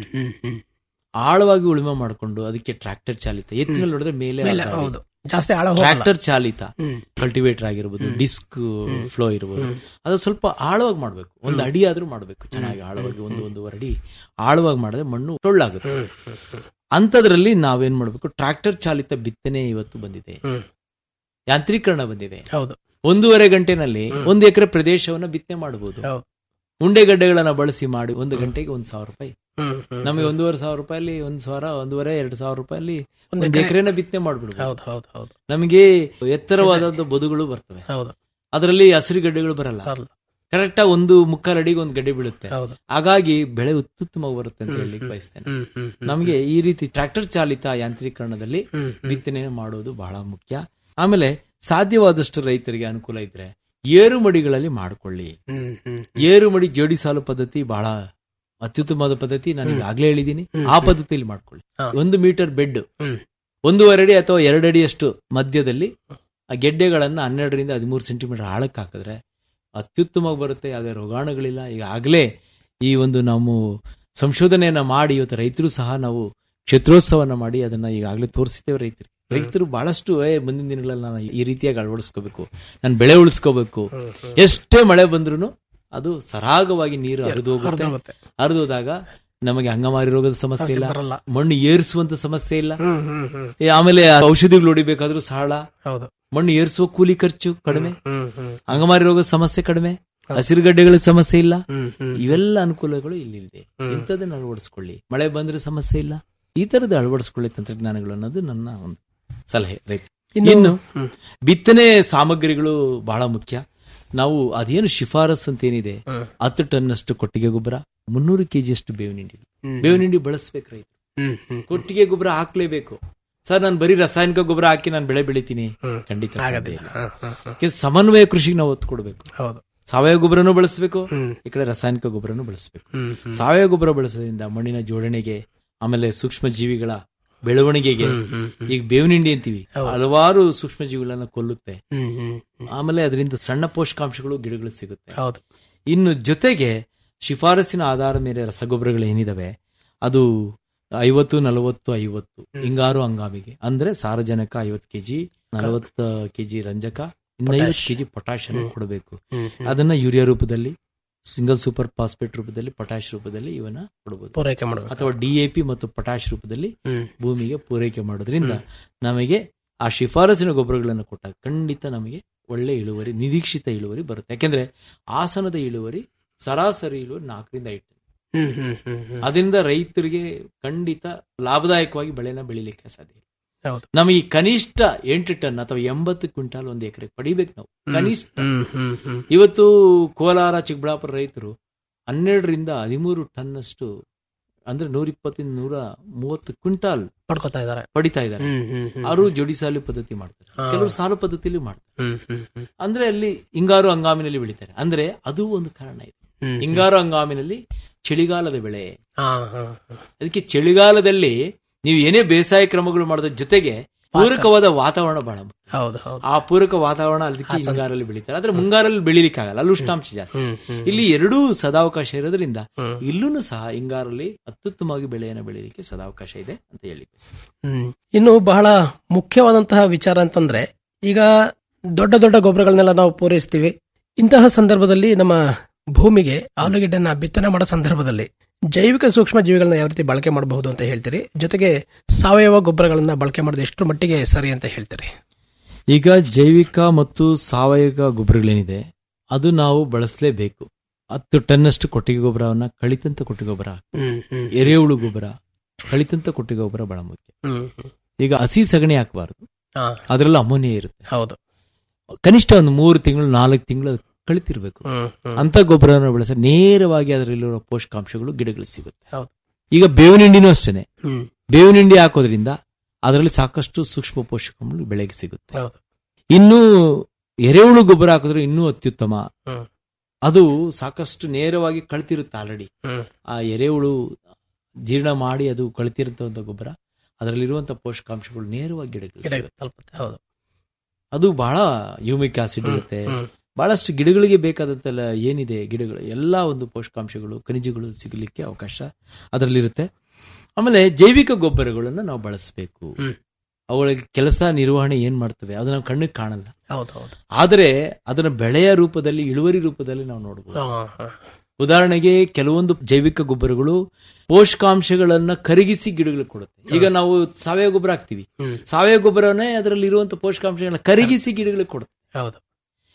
ಆಳವಾಗಿ ಉಳುಮೆ ಮಾಡ್ಕೊಂಡು ಅದಕ್ಕೆ ಟ್ರಾಕ್ಟರ್ ಚಾಲಿತ ಎತ್ತಿನಲ್ಲಿ ಹೊಡೆದ್ರೆ ಮೇಲೆ ಮೇಲೆ ಆಗ ಹೌದು ಜಾಸ್ತಿ ಆಳ ಹೋಗಲ್ಲ. ಟ್ರಾಕ್ಟರ್ ಚಾಲಿತ ಹ್ಮ್. ಕಲ್ಟಿವೇಟರ್ ಆಗಿರ್ಬೋದು ಡಿಸ್ಕ್ ಫ್ಲೋ ಇರ್ಬೋದು ಅದು ಸ್ವಲ್ಪ ಆಳವಾಗಿ ಮಾಡ್ಬೇಕು ಒಂದು ಅಡಿ ಆದ್ರೂ ಮಾಡ್ಬೇಕು ಚೆನ್ನಾಗಿ ಆಳವಾಗಿ ಒಂದು ಒಂದೂವರೆ ಅಡಿ ಆಳವಾಗಿ ಮಾಡಿದ್ರೆ ಮಣ್ಣು ಟೊಳ್ಳಾಗುತ್ತೆ ಹ್ಮ್, ಹ್ಮ್, ಹ್ಮ್, ಅಂತದ್ರಲ್ಲಿ ನಾವೇನ್ ಮಾಡ್ಬೇಕು ಟ್ರಾಕ್ಟರ್ ಚಾಲಿತ ಬಿತ್ತನೆ ಇವತ್ತು ಬಂದಿದೆ ಹ್ಮ್. ಯಾಂತ್ರೀಕರಣ ಬಂದಿದೆ ಹೌದು ಒಂದೂವರೆ ಗಂಟೆನಲ್ಲಿ ಒಂದು ಎಕರೆ ಪ್ರದೇಶವನ್ನ ಬಿತ್ತನೆ ಮಾಡಬಹುದು ಹೌದು ಉಂಡೆಗಡ್ಡೆಗಳನ್ನ ಬಳಸಿ ಮಾಡಿ ಒಂದು ಗಂಟೆಗೆ ಒಂದ್ ಸಾವಿರ ರೂಪಾಯಿ ಹ್ಮ್, ಹ್ಮ್. ನಮಗೆ ಒಂದೂವರೆ ಸಾವಿರ ರೂಪಾಯಲ್ಲಿ ಒಂದ್ ಸಾವಿರ ಒಂದೂವರೆ ಎರಡು ಸಾವಿರ ರೂಪಾಯಲ್ಲಿ ಒಂದ್ ಒಂದು ಎಕ್ರೆ- ಎಕರೆನ ಬಿತ್ತನೆ ಮಾಡ್ಬಿಡ್ಬೋದು ಹೌದು ಹೌದು ಹೌದು ನಮಗೆ ಎತ್ತರವಾದ ಬದುಗಳು ಬರ್ತವೆ ಹೌದು ಅದರಲ್ಲಿ ಹಸಿರು ಗಡ್ಡೆಗಳು ಬರಲ್ಲ ಹೌದು ಕರೆಕ್ಟ್ ಆಗಿ ಒಂದು ಮುಕ್ಕಾಲ್ ಅಡಿಗೆ ಒಂದು ಗಡ್ಡೆ ಬೀಳುತ್ತೆ ಹೌದು ಹಾಗಾಗಿ ಬೆಳೆ ಉತ್ತುತ್ತಮವಾಗಿ ಬರುತ್ತೆ ಅಂತ ಹ್ಮ್, ಹೇಳಿ ಹ್ಮ್. ಬಯಸ್ತೇನೆ ಹ್ಮ್, ಹ್ಮ್, ಹ್ಮ್. ನಮಗೆ ಈ ರೀತಿ ಟ್ರಾಕ್ಟರ್ ಚಾಲಿತ ಯಾಂತ್ರೀಕರಣದಲ್ಲಿ ಹ್ಮ್, ಹ್ಮ್. ಬಿತ್ತನೆ ಮಾಡೋದು ಬಹಳ ಮುಖ್ಯ ಆಮೇಲೆ ಸಾಧ್ಯವಾದಷ್ಟು ರೈತರಿಗೆ ಅನುಕೂಲ ಇದ್ರೆ ಏರು ಮಡಿಗಳಲ್ಲಿ ಮಾಡ್ಕೊಳ್ಳಿ ಹ್ಮ್, ಹ್ಮ್. ಏರು ಮಡಿ ಜೋಡಿ ಸಾಲು ಪದ್ಧತಿ ಬಹಳ ಅತ್ಯುತ್ತಮವಾದ ಪದ್ಧತಿ ನಾನು ಹ್ಮ್. ಈಗಾಗಲೇ ಹೇಳಿದ್ದೀನಿ ಹ್ಮ್, ಆ ಹ್ಮ್. ಪದ್ಧತಿಯಲ್ಲಿ ಮಾಡ್ಕೊಳ್ಳಿ ಹಾ. ಒಂದು ಮೀಟರ್ ಬೆಡ್ ಹ್ಮ್. ಒಂದೂವರೆ ಅಡಿ ಅಥವಾ ಎರಡು ಅಡಿಯಷ್ಟು ಮಧ್ಯದಲ್ಲಿ ಆ ಗೆಡ್ಡೆಗಳನ್ನ ಹನ್ನೆರಡರಿಂದ ಹದಿಮೂರು ಸೆಂಟಿಮೀಟರ್ ಆಳಕ್ಕೆ ಹಾಕಿದ್ರೆ ಅತ್ಯುತ್ತಮವಾಗಿ ಬರುತ್ತೆ ಯಾವುದೇ ರೋಗಾಣುಗಳಿಲ್ಲ ಈಗಾಗಲೇ ಈ ಒಂದು ನಾವು ಸಂಶೋಧನೆಯನ್ನ ಮಾಡಿ ಇವತ್ತು ರೈತರು ಸಹ ನಾವು ಕ್ಷೇತ್ರೋತ್ಸವನ ಮಾಡಿ ಅದನ್ನ ಈಗಾಗಲೇ ತೋರಿಸಿದ್ದೇವೆ ರೈತರಿಗೆ ರೈತರು ಬಹಳಷ್ಟು ಏ ಮುಂದಿನ ದಿನಗಳಲ್ಲಿ ನಾನು ಈ ರೀತಿಯಾಗಿ ಅಳವಡಿಸ್ಕೋಬೇಕು ನಾನು ಬೆಳೆ ಉಳಿಸ್ಕೋಬೇಕು ಹ್ಮ್, ಹ್ಮ್. ಎಷ್ಟೇ ಮಳೆ ಬಂದ್ರೂ ಅದು ಸರಾಗವಾಗಿ ನೀರು ಹರಿದು ಹೋಗುತ್ತೆ ಹರಿದೋಗುತ್ತೆ. ಹರಿದೋದಾಗ ನಮಗೆ ಅಂಗಮಾರಿ ರೋಗದ ಸಮಸ್ಯೆ ಇಲ್ಲ ಬರಲ್ಲ ಮಣ್ಣು ಏರಿಸುವಂತ ಸಮಸ್ಯೆ ಇಲ್ಲ ಹ್ಮ್, ಹ್ಮ್, ಹ್ಮ್. ಏ, ಆಮೇಲೆ ಔಷಧಿಗಳು ಹೊಡಿಬೇಕಾದ್ರೂ ಸರಳ ಹೌದು ಮಣ್ಣು ಏರಿಸುವ ಕೂಲಿ ಖರ್ಚು ಕಡಿಮೆ ಹ್ಮ್, ಹ್ಮ್. ಅಂಗಮಾರಿ ರೋಗದ ಸಮಸ್ಯೆ ಕಡಿಮೆ ಹೌದು. ಹಸಿರುಗಡ್ಡೆಗಳ ಸಮಸ್ಯೆ ಇಲ್ಲ ಹ್ಮ್, ಹ್ಮ್. ಇವೆಲ್ಲ ಅನುಕೂಲಗಳು ಇಲ್ಲಿದೆ ಹ್ಮ್. ಇಂಥದನ್ನ ಅಳವಡಿಸ್ಕೊಳ್ಳಿ ಮಳೆ ಬಂದ್ರೆ ಸಮಸ್ಯೆ ಇಲ್ಲ ಈ ತರದ ಅಳವಡಿಸ್ಕೊಳ್ಳಿ ತಂತ್ರಜ್ಞಾನಗಳು ಅನ್ನೋದು ನನ್ನ ಒಂದು ಸಲಹೆ ರೈತ ಇನ್ನು ಹ್ಮ್. ಬಿತ್ತನೆ ಸಾಮಗ್ರಿಗಳು ಬಹಳ ಮುಖ್ಯ ನಾವು ಅದೇನು ಶಿಫಾರಸ್ ಅಂತ ಏನಿದೆ ಹ್ಮ್. ಹತ್ತು ಟನ್ ಅಷ್ಟು ಕೊಟ್ಟಿಗೆ ಗೊಬ್ಬರ ಮುನ್ನೂರು ಕೆಜಿ ಅಷ್ಟು ಬೇವಿನ ಹಿಂಡಿ ಹ್ಮ್. ಬೇವಿನ ಹಿಂಡಿ ಬಳಸ್ಬೇಕು ರೈತ ಹ್ಮ್, ಹ್ಮ್. ಕೊಟ್ಟಿಗೆ ಗೊಬ್ಬರ ಹಾಕ್ಲೇಬೇಕು ಸರ್ ನಾನು ಬರೀ ರಾಸಾಯನಿಕ ಗೊಬ್ಬರ ಹಾಕಿ ನಾನು ಬೆಳೆ ಬೆಳಿತೀನಿ ಹ್ಮ್. ಖಂಡಿತ ಸಾಧ್ಯ ಆಗೋದಿಲ್ಲ ಇಲ್ಲ. ಹ, ಹ, ಹ. ಯಾಕೆ ಸಮನ್ವಯ ಕೃಷಿಗೆ ನಾವು ಒತ್ತು ಕೊಡಬೇಕು ಹೌದು ಸಾವಯವ ಗೊಬ್ಬರನೂ ಬಳಸಬೇಕು ಹ್ಮ್, ಈ ಕಡೆ ರಾಸಾಯನಿಕ ಗೊಬ್ಬರನೂ ಬಳಸಬೇಕು ಹ್ಮ್, ಹ್ಮ್. ಸಾವಯವ ಗೊಬ್ಬರ ಬಳಸೋದ್ರಿಂದ ಮಣ್ಣಿನ ಜೋಡಣೆಗೆ ಆಮೇಲೆ ಸೂಕ್ಷ್ಮ ಜೀವಿಗಳ ಬೆಳವಣಿಗೆಗೆ ಹ್ಮ್, ಹ್ಮ್, ಹ್ಮ್. ಈಗ ಬೇವಿನ ಹಿಂಡಿ ಅಂತೀವಿ ಹೌದು. ಹಲವಾರು ಸೂಕ್ಷ್ಮ ಜೀವಿಗಳನ್ನ ಕೊಲ್ಲುತ್ತೆ ಹ್ಮ್, ಹ್ಮ್, ಹ್ಮ್. ಆಮೇಲೆ ಅದರಿಂದ ಸಣ್ಣ ಪೋಷಕಾಂಶಗಳು ಗಿಡಗಳು ಸಿಗುತ್ತೆ ಹೌದು ಇನ್ನು ಜೊತೆಗೆ ಶಿಫಾರಸಿನ ಆಧಾರದ ಮೇಲೆ ರಸಗೊಬ್ಬರಗಳು ಏನಿದಾವೆ ಅದು ಐವತ್ತು ನಲವತ್ತು ಐವತ್ತು ಹಿಂಗಾರು ಹಂಗಾಮಿಗೆ ಅಂದ್ರೆ ಸಾರಜನಕ ಐವತ್ತು ಕೆಜಿ ನಲವತ್ತು ಕೆಜಿ ರಂಜಕ ಇನ್ನು ಐವತ್ತು Potash. ಕೆಜಿ ಪೊಟ್ಯಾಶ್ ಅನ್ನು ಹ್ಮ್. ಕೊಡಬೇಕು ಹ್ಮ್, ಹ್ಮ್. ಅದನ್ನ ಯೂರಿಯಾ ರೂಪದಲ್ಲಿ ಸಿಂಗಲ್ ಸೂಪರ್ ಫಾಸ್ಫೇಟ್ ರೂಪದಲ್ಲಿ ಪೊಟ್ಯಾಶ್ ರೂಪದಲ್ಲಿ ಇವನ್ನ ಕೊಡಬಹುದು ಪೂರೈಕೆ ಮಾಡಬೇಕು ಅಥವಾ ಡಿಎಪಿ ಮತ್ತು ಪೊಟ್ಯಾಶ್ ರೂಪದಲ್ಲಿ ಹ್ಮ್. ಭೂಮಿಗೆ ಪೂರೈಕೆ ಮಾಡೋದ್ರಿಂದ ನಮಗೆ ಆ ಶಿಫಾರಸಿನ ಗೊಬ್ಬರಗಳನ್ನು ಕೊಟ್ಟಾಗ ಖಂಡಿತ ನಮಗೆ ಒಳ್ಳೆ ಇಳುವರಿ ನಿರೀಕ್ಷಿತ ಇಳುವರಿ ಬರುತ್ತೆ ಯಾಕೆಂದ್ರೆ ಆಸನದ ಇಳುವರಿ ಸರಾಸರಿ ಇಳುವರಿ ನಾಲ್ಕರಿಂದ ಐದು ಟನ್. ಹ್ಮ್, ಹ್ಮ್, ಹ್ಮ್, ಹ್ಮ್. ಅದರಿಂದ ರೈತರಿಗೆ ಖಂಡಿತ ಲಾಭದಾಯಕವಾಗಿ ಬೆಳೆನ ಬೆಳಿಲಿಕ್ಕೆ ಸಾಧ್ಯ ಇಲ್ಲ. ಹೌದು. ನಮಗೆ ಈ ಕನಿಷ್ಠ ಎಂಟು ಟನ್ ಅಥವಾ ಎಂಬತ್ತು ಕ್ವಿಂಟಾಲ್ ಒಂದು ಎಕರೆ ಪಡಿಬೇಕು ನಾವು ಕನಿಷ್ಠ ಹ್ಮ್, ಹ್ಮ್, ಹ್ಮ್. ಇವತ್ತು ಕೋಲಾರ ಚಿಕ್ಕಬಳ್ಳಾಪುರ ರೈತರು ಹನ್ನೆರಡರಿಂದ ಹದಿಮೂರು ಟನ್ ಅಷ್ಟು ಅಂದ್ರೆ ನೂರ ಇಪ್ಪತ್ತಿಂದ ನೂರ ಮೂವತ್ತು ಕ್ವಿಂಟಾಲ್ ಪಡ್ಕೊತಾ ಇದಾರೆ ಪಡಿತಾ ಇದ್ದಾರೆ ಹ್ಮ್, ಹ್ಮ್, ಹ್ಮ್. ಅವರು ಜೋಡಿ ಸಾಲು ಪದ್ಧತಿ ಮಾಡ್ತಾರೆ ಹಾ. ಕೆಲವರು ಸಾಲು ಪದ್ಧತಿಯಲ್ಲಿ ಮಾಡ್ತಾರೆ ಹ್ಮ್, ಹ್ಮ್, ಹ್ಮ್. ಅಂದ್ರೆ ಅಲ್ಲಿ ಹಿಂಗಾರು ಹಂಗಾಮಿನಲ್ಲಿ ಬೆಳಿತಾರೆ ಅಂದ್ರೆ ಅದು ಒಂದು ಕಾರಣ ಇದೆ ಹ್ಮ್, ಹಿಂಗಾರು ಹಂಗಾಮಿನಲ್ಲಿ ಚಳಿಗಾಲದ ಬೆಳೆ ಹಾ, ಹಾ, ಹಾ. ಅದಕ್ಕೆ ಚಳಿಗಾಲದಲ್ಲಿ ನೀವು ಏನೇ ಬೇಸಾಯ ಕ್ರಮಗಳು ಮಾಡೋದ್ರ ಜೊತೆಗೆ ಪೂರಕವಾದ ವಾತಾವರಣ ಬಹಳ ಮುಖ್ಯ. ಹೌದು ಹೌದು ಆ ಪೂರಕ ವಾತಾವರಣ ಅದಕ್ಕೆ ಹಿಂಗಾರಲ್ಲಿ ಬೆಳಿತಾರೆ ಆದ್ರೆ ಮುಂಗಾರಲ್ಲಿ ಬೆಳಿಲಿಕ್ಕಾಗಲ್ಲ ಅಲ್ಲಿ ಉಷ್ಣಾಂಶ ಜಾಸ್ತಿ ಹ್ಮ್, ಹ್ಮ್. ಇಲ್ಲಿ ಎರಡೂ ಸದಾವಕಾಶ ಇರೋದ್ರಿಂದ ಹ್ಮ್. ಇಲ್ಲೂ ಸಹ ಹಿಂಗಾರಲ್ಲಿ ಅತ್ಯುತ್ತಮವಾಗಿ ಬೆಳೆಯನ್ನು ಬೆಳೀಲಿಕ್ಕೆ ಸದಾವಕಾಶ ಇದೆ ಅಂತ ಹೇಳಿ ಹ್ಮ್. ಇನ್ನು ಬಹಳ ಮುಖ್ಯವಾದಂತಹ ವಿಚಾರ ಅಂತಂದ್ರೆ ಈಗ ದೊಡ್ಡ ದೊಡ್ಡ ಗೊಬ್ಬರಗಳನ್ನೆಲ್ಲ ನಾವು ಪೂರೈಸ್ತೀವಿ ಇಂತಹ ಸಂದರ್ಭದಲ್ಲಿ ನಮ್ಮ ಭೂಮಿಗೆ ಆಲೂಗೆಡ್ಡೆನ ಬಿತ್ತನೆ ಮಾಡೋ ಸಂದರ್ಭದಲ್ಲಿ ಜೈವಿಕ ಸೂಕ್ಷ್ಮ ಜೀವಿಗಳನ್ನ ಯಾವ ರೀತಿ ಬಳಕೆ ಮಾಡಬಹುದು ಅಂತ ಹೇಳ್ತೀರಿ ಜೊತೆಗೆ ಸಾವಯವ ಗೊಬ್ಬರಗಳನ್ನ ಬಳಕೆ ಮಾಡೋದು ಎಷ್ಟು ಮಟ್ಟಿಗೆ ಸರಿ ಅಂತ ಹೇಳ್ತೀರಿ ಈಗ ಜೈವಿಕ ಮತ್ತು ಸಾವಯವ ಗೊಬ್ಬರಗಳೇನಿದೆ ಅದು ನಾವು ಬಳಸಲೇಬೇಕು ಹತ್ತು ಟನ್ನಷ್ಟು ಕೊಟ್ಟಿಗೆ ಗೊಬ್ಬರವನ್ನ ಕಳಿತಂತ ಕೊಟ್ಟಿಗೆ ಗೊಬ್ಬರ ಹ್ಮ್, ಹ್ಮ್. ಎರೆಹುಳು ಗೊಬ್ಬರ ಕಳಿತಂತ ಕೊಟ್ಟಿಗೆ ಗೊಬ್ಬರ ಬಹಳ ಮುಖ್ಯ ಹ್ಮ್, ಹ್ಮ್. ಈಗ ಹಸಿ ಸಗಣಿ ಹಾಕಬಾರದು ಹಾ, ಅದರಲ್ಲಿ ಅಮೋನಿಯಾ ಇರುತ್ತೆ ಹೌದು ಕನಿಷ್ಠ ಒಂದು ಮೂರು ತಿಂಗಳು ನಾಲ್ಕು ತಿಂಗಳು ಕಳಿತಿರ್ಬೇಕು ಹ್ಮ್, ಹ್ಮ್. ಅಂತ ಗೊಬ್ಬರವನ್ನು ಬಳಸ ನೇರವಾಗಿ ಅದರಲ್ಲಿರುವ ಪೋಷಕಾಂಶಗಳು ಗಿಡಗಳಿಗೆ ಸಿಗುತ್ತೆ ಹೌದು. ಈಗ ಬೇವಿನ ಹಿಂಡಿನೂ ಅಷ್ಟೇನೆ ಹ್ಮ್, ಬೇವಿನ ಹಿಂಡಿ ಹಾಕೋದ್ರಿಂದ ಅದರಲ್ಲಿ ಸಾಕಷ್ಟು ಸೂಕ್ಷ್ಮ ಪೋಷಕಾಂಶಗಳು ಬೆಳೆಗೆ ಸಿಗುತ್ತೆ ಹೌದು ಇನ್ನು ಎರೆಹುಳು ಗೊಬ್ಬರ ಹಾಕಿದ್ರೆ ಇನ್ನೂ ಅತ್ಯುತ್ತಮ ಹ್ಮ್. ಅದು ಸಾಕಷ್ಟು ನೇರವಾಗಿ ಕಳ್ತಿರುತ್ತೆ ಆಲ್ರೆಡಿ ಹ್ಮ್. ಆ ಎರೆಹುಳು ಜೀರ್ಣ ಮಾಡಿ ಅದು ಕಳ್ತಿರುತ್ತಂತ ಗೊಬ್ಬರ ಅದರಲ್ಲಿರುವಂತ ಪೋಷಕಾಂಶಗಳು ನೇರವಾಗಿ ಗಿಡಗಳಿಗೆ ಗಿಡ ಸಿಗುತ್ತೆ. ತಲುಪುತ್ತೆ ಹೌದು ಅದು ಬಹಳ ಯೂಮಿಕ್ ಆಸಿಡ್ ಇರುತ್ತೆ ಹ್ಮ್, ಬಹಳಷ್ಟು ಗಿಡಗಳಿಗೆ ಬೇಕಾದಂತೆಲ್ಲ ಏನಿದೆ ಗಿಡಗಳು ಎಲ್ಲ ಒಂದು ಪೋಷಕಾಂಶಗಳು ಖನಿಜಗಳು ಸಿಗಲಿಕ್ಕೆ ಅವಕಾಶ ಅದರಲ್ಲಿರುತ್ತೆ ಆಮೇಲೆ ಜೈವಿಕ ಗೊಬ್ಬರಗಳನ್ನು ನಾವು ಬಳಸಬೇಕು ಹ್ಮ್. ಅವುಗಳಿಗೆ ಕೆಲಸ ನಿರ್ವಹಣೆ ಏನ್ ಮಾಡ್ತವೆ ಅದು ನಾವು ಕಣ್ಣಿಗೆ ಕಾಣಲ್ಲ ಹೌದು ಹೌದು ಆದರೆ ಅದನ್ನ ಬೆಳೆಯ ರೂಪದಲ್ಲಿ ಇಳುವರಿ ರೂಪದಲ್ಲಿ ನಾವು ನೋಡಬಹುದು ಹಾ, ಹಾ. ಉದಾಹರಣೆಗೆ ಕೆಲವೊಂದು ಜೈವಿಕ ಗೊಬ್ಬರಗಳು ಪೋಷಕಾಂಶಗಳನ್ನ ಕರಗಿಸಿ ಗಿಡಗಳಿಗೆ ಕೊಡುತ್ತೆ ಈಗ ನಾವು ಸಾವಯವ ಗೊಬ್ಬರ ಹಾಕ್ತಿವಿ ಹ್ಮ್. ಸಾವಯವ ಗೊಬ್ಬರನೇ ಅದರಲ್ಲಿ ಇರುವಂತ ಪೋಷಕಾಂಶಗಳನ್ನ ಕರಗಿಸಿ ಗಿಡಗಳಿಗೆ ಕೊಡುತ್ತೆ ಹೌದು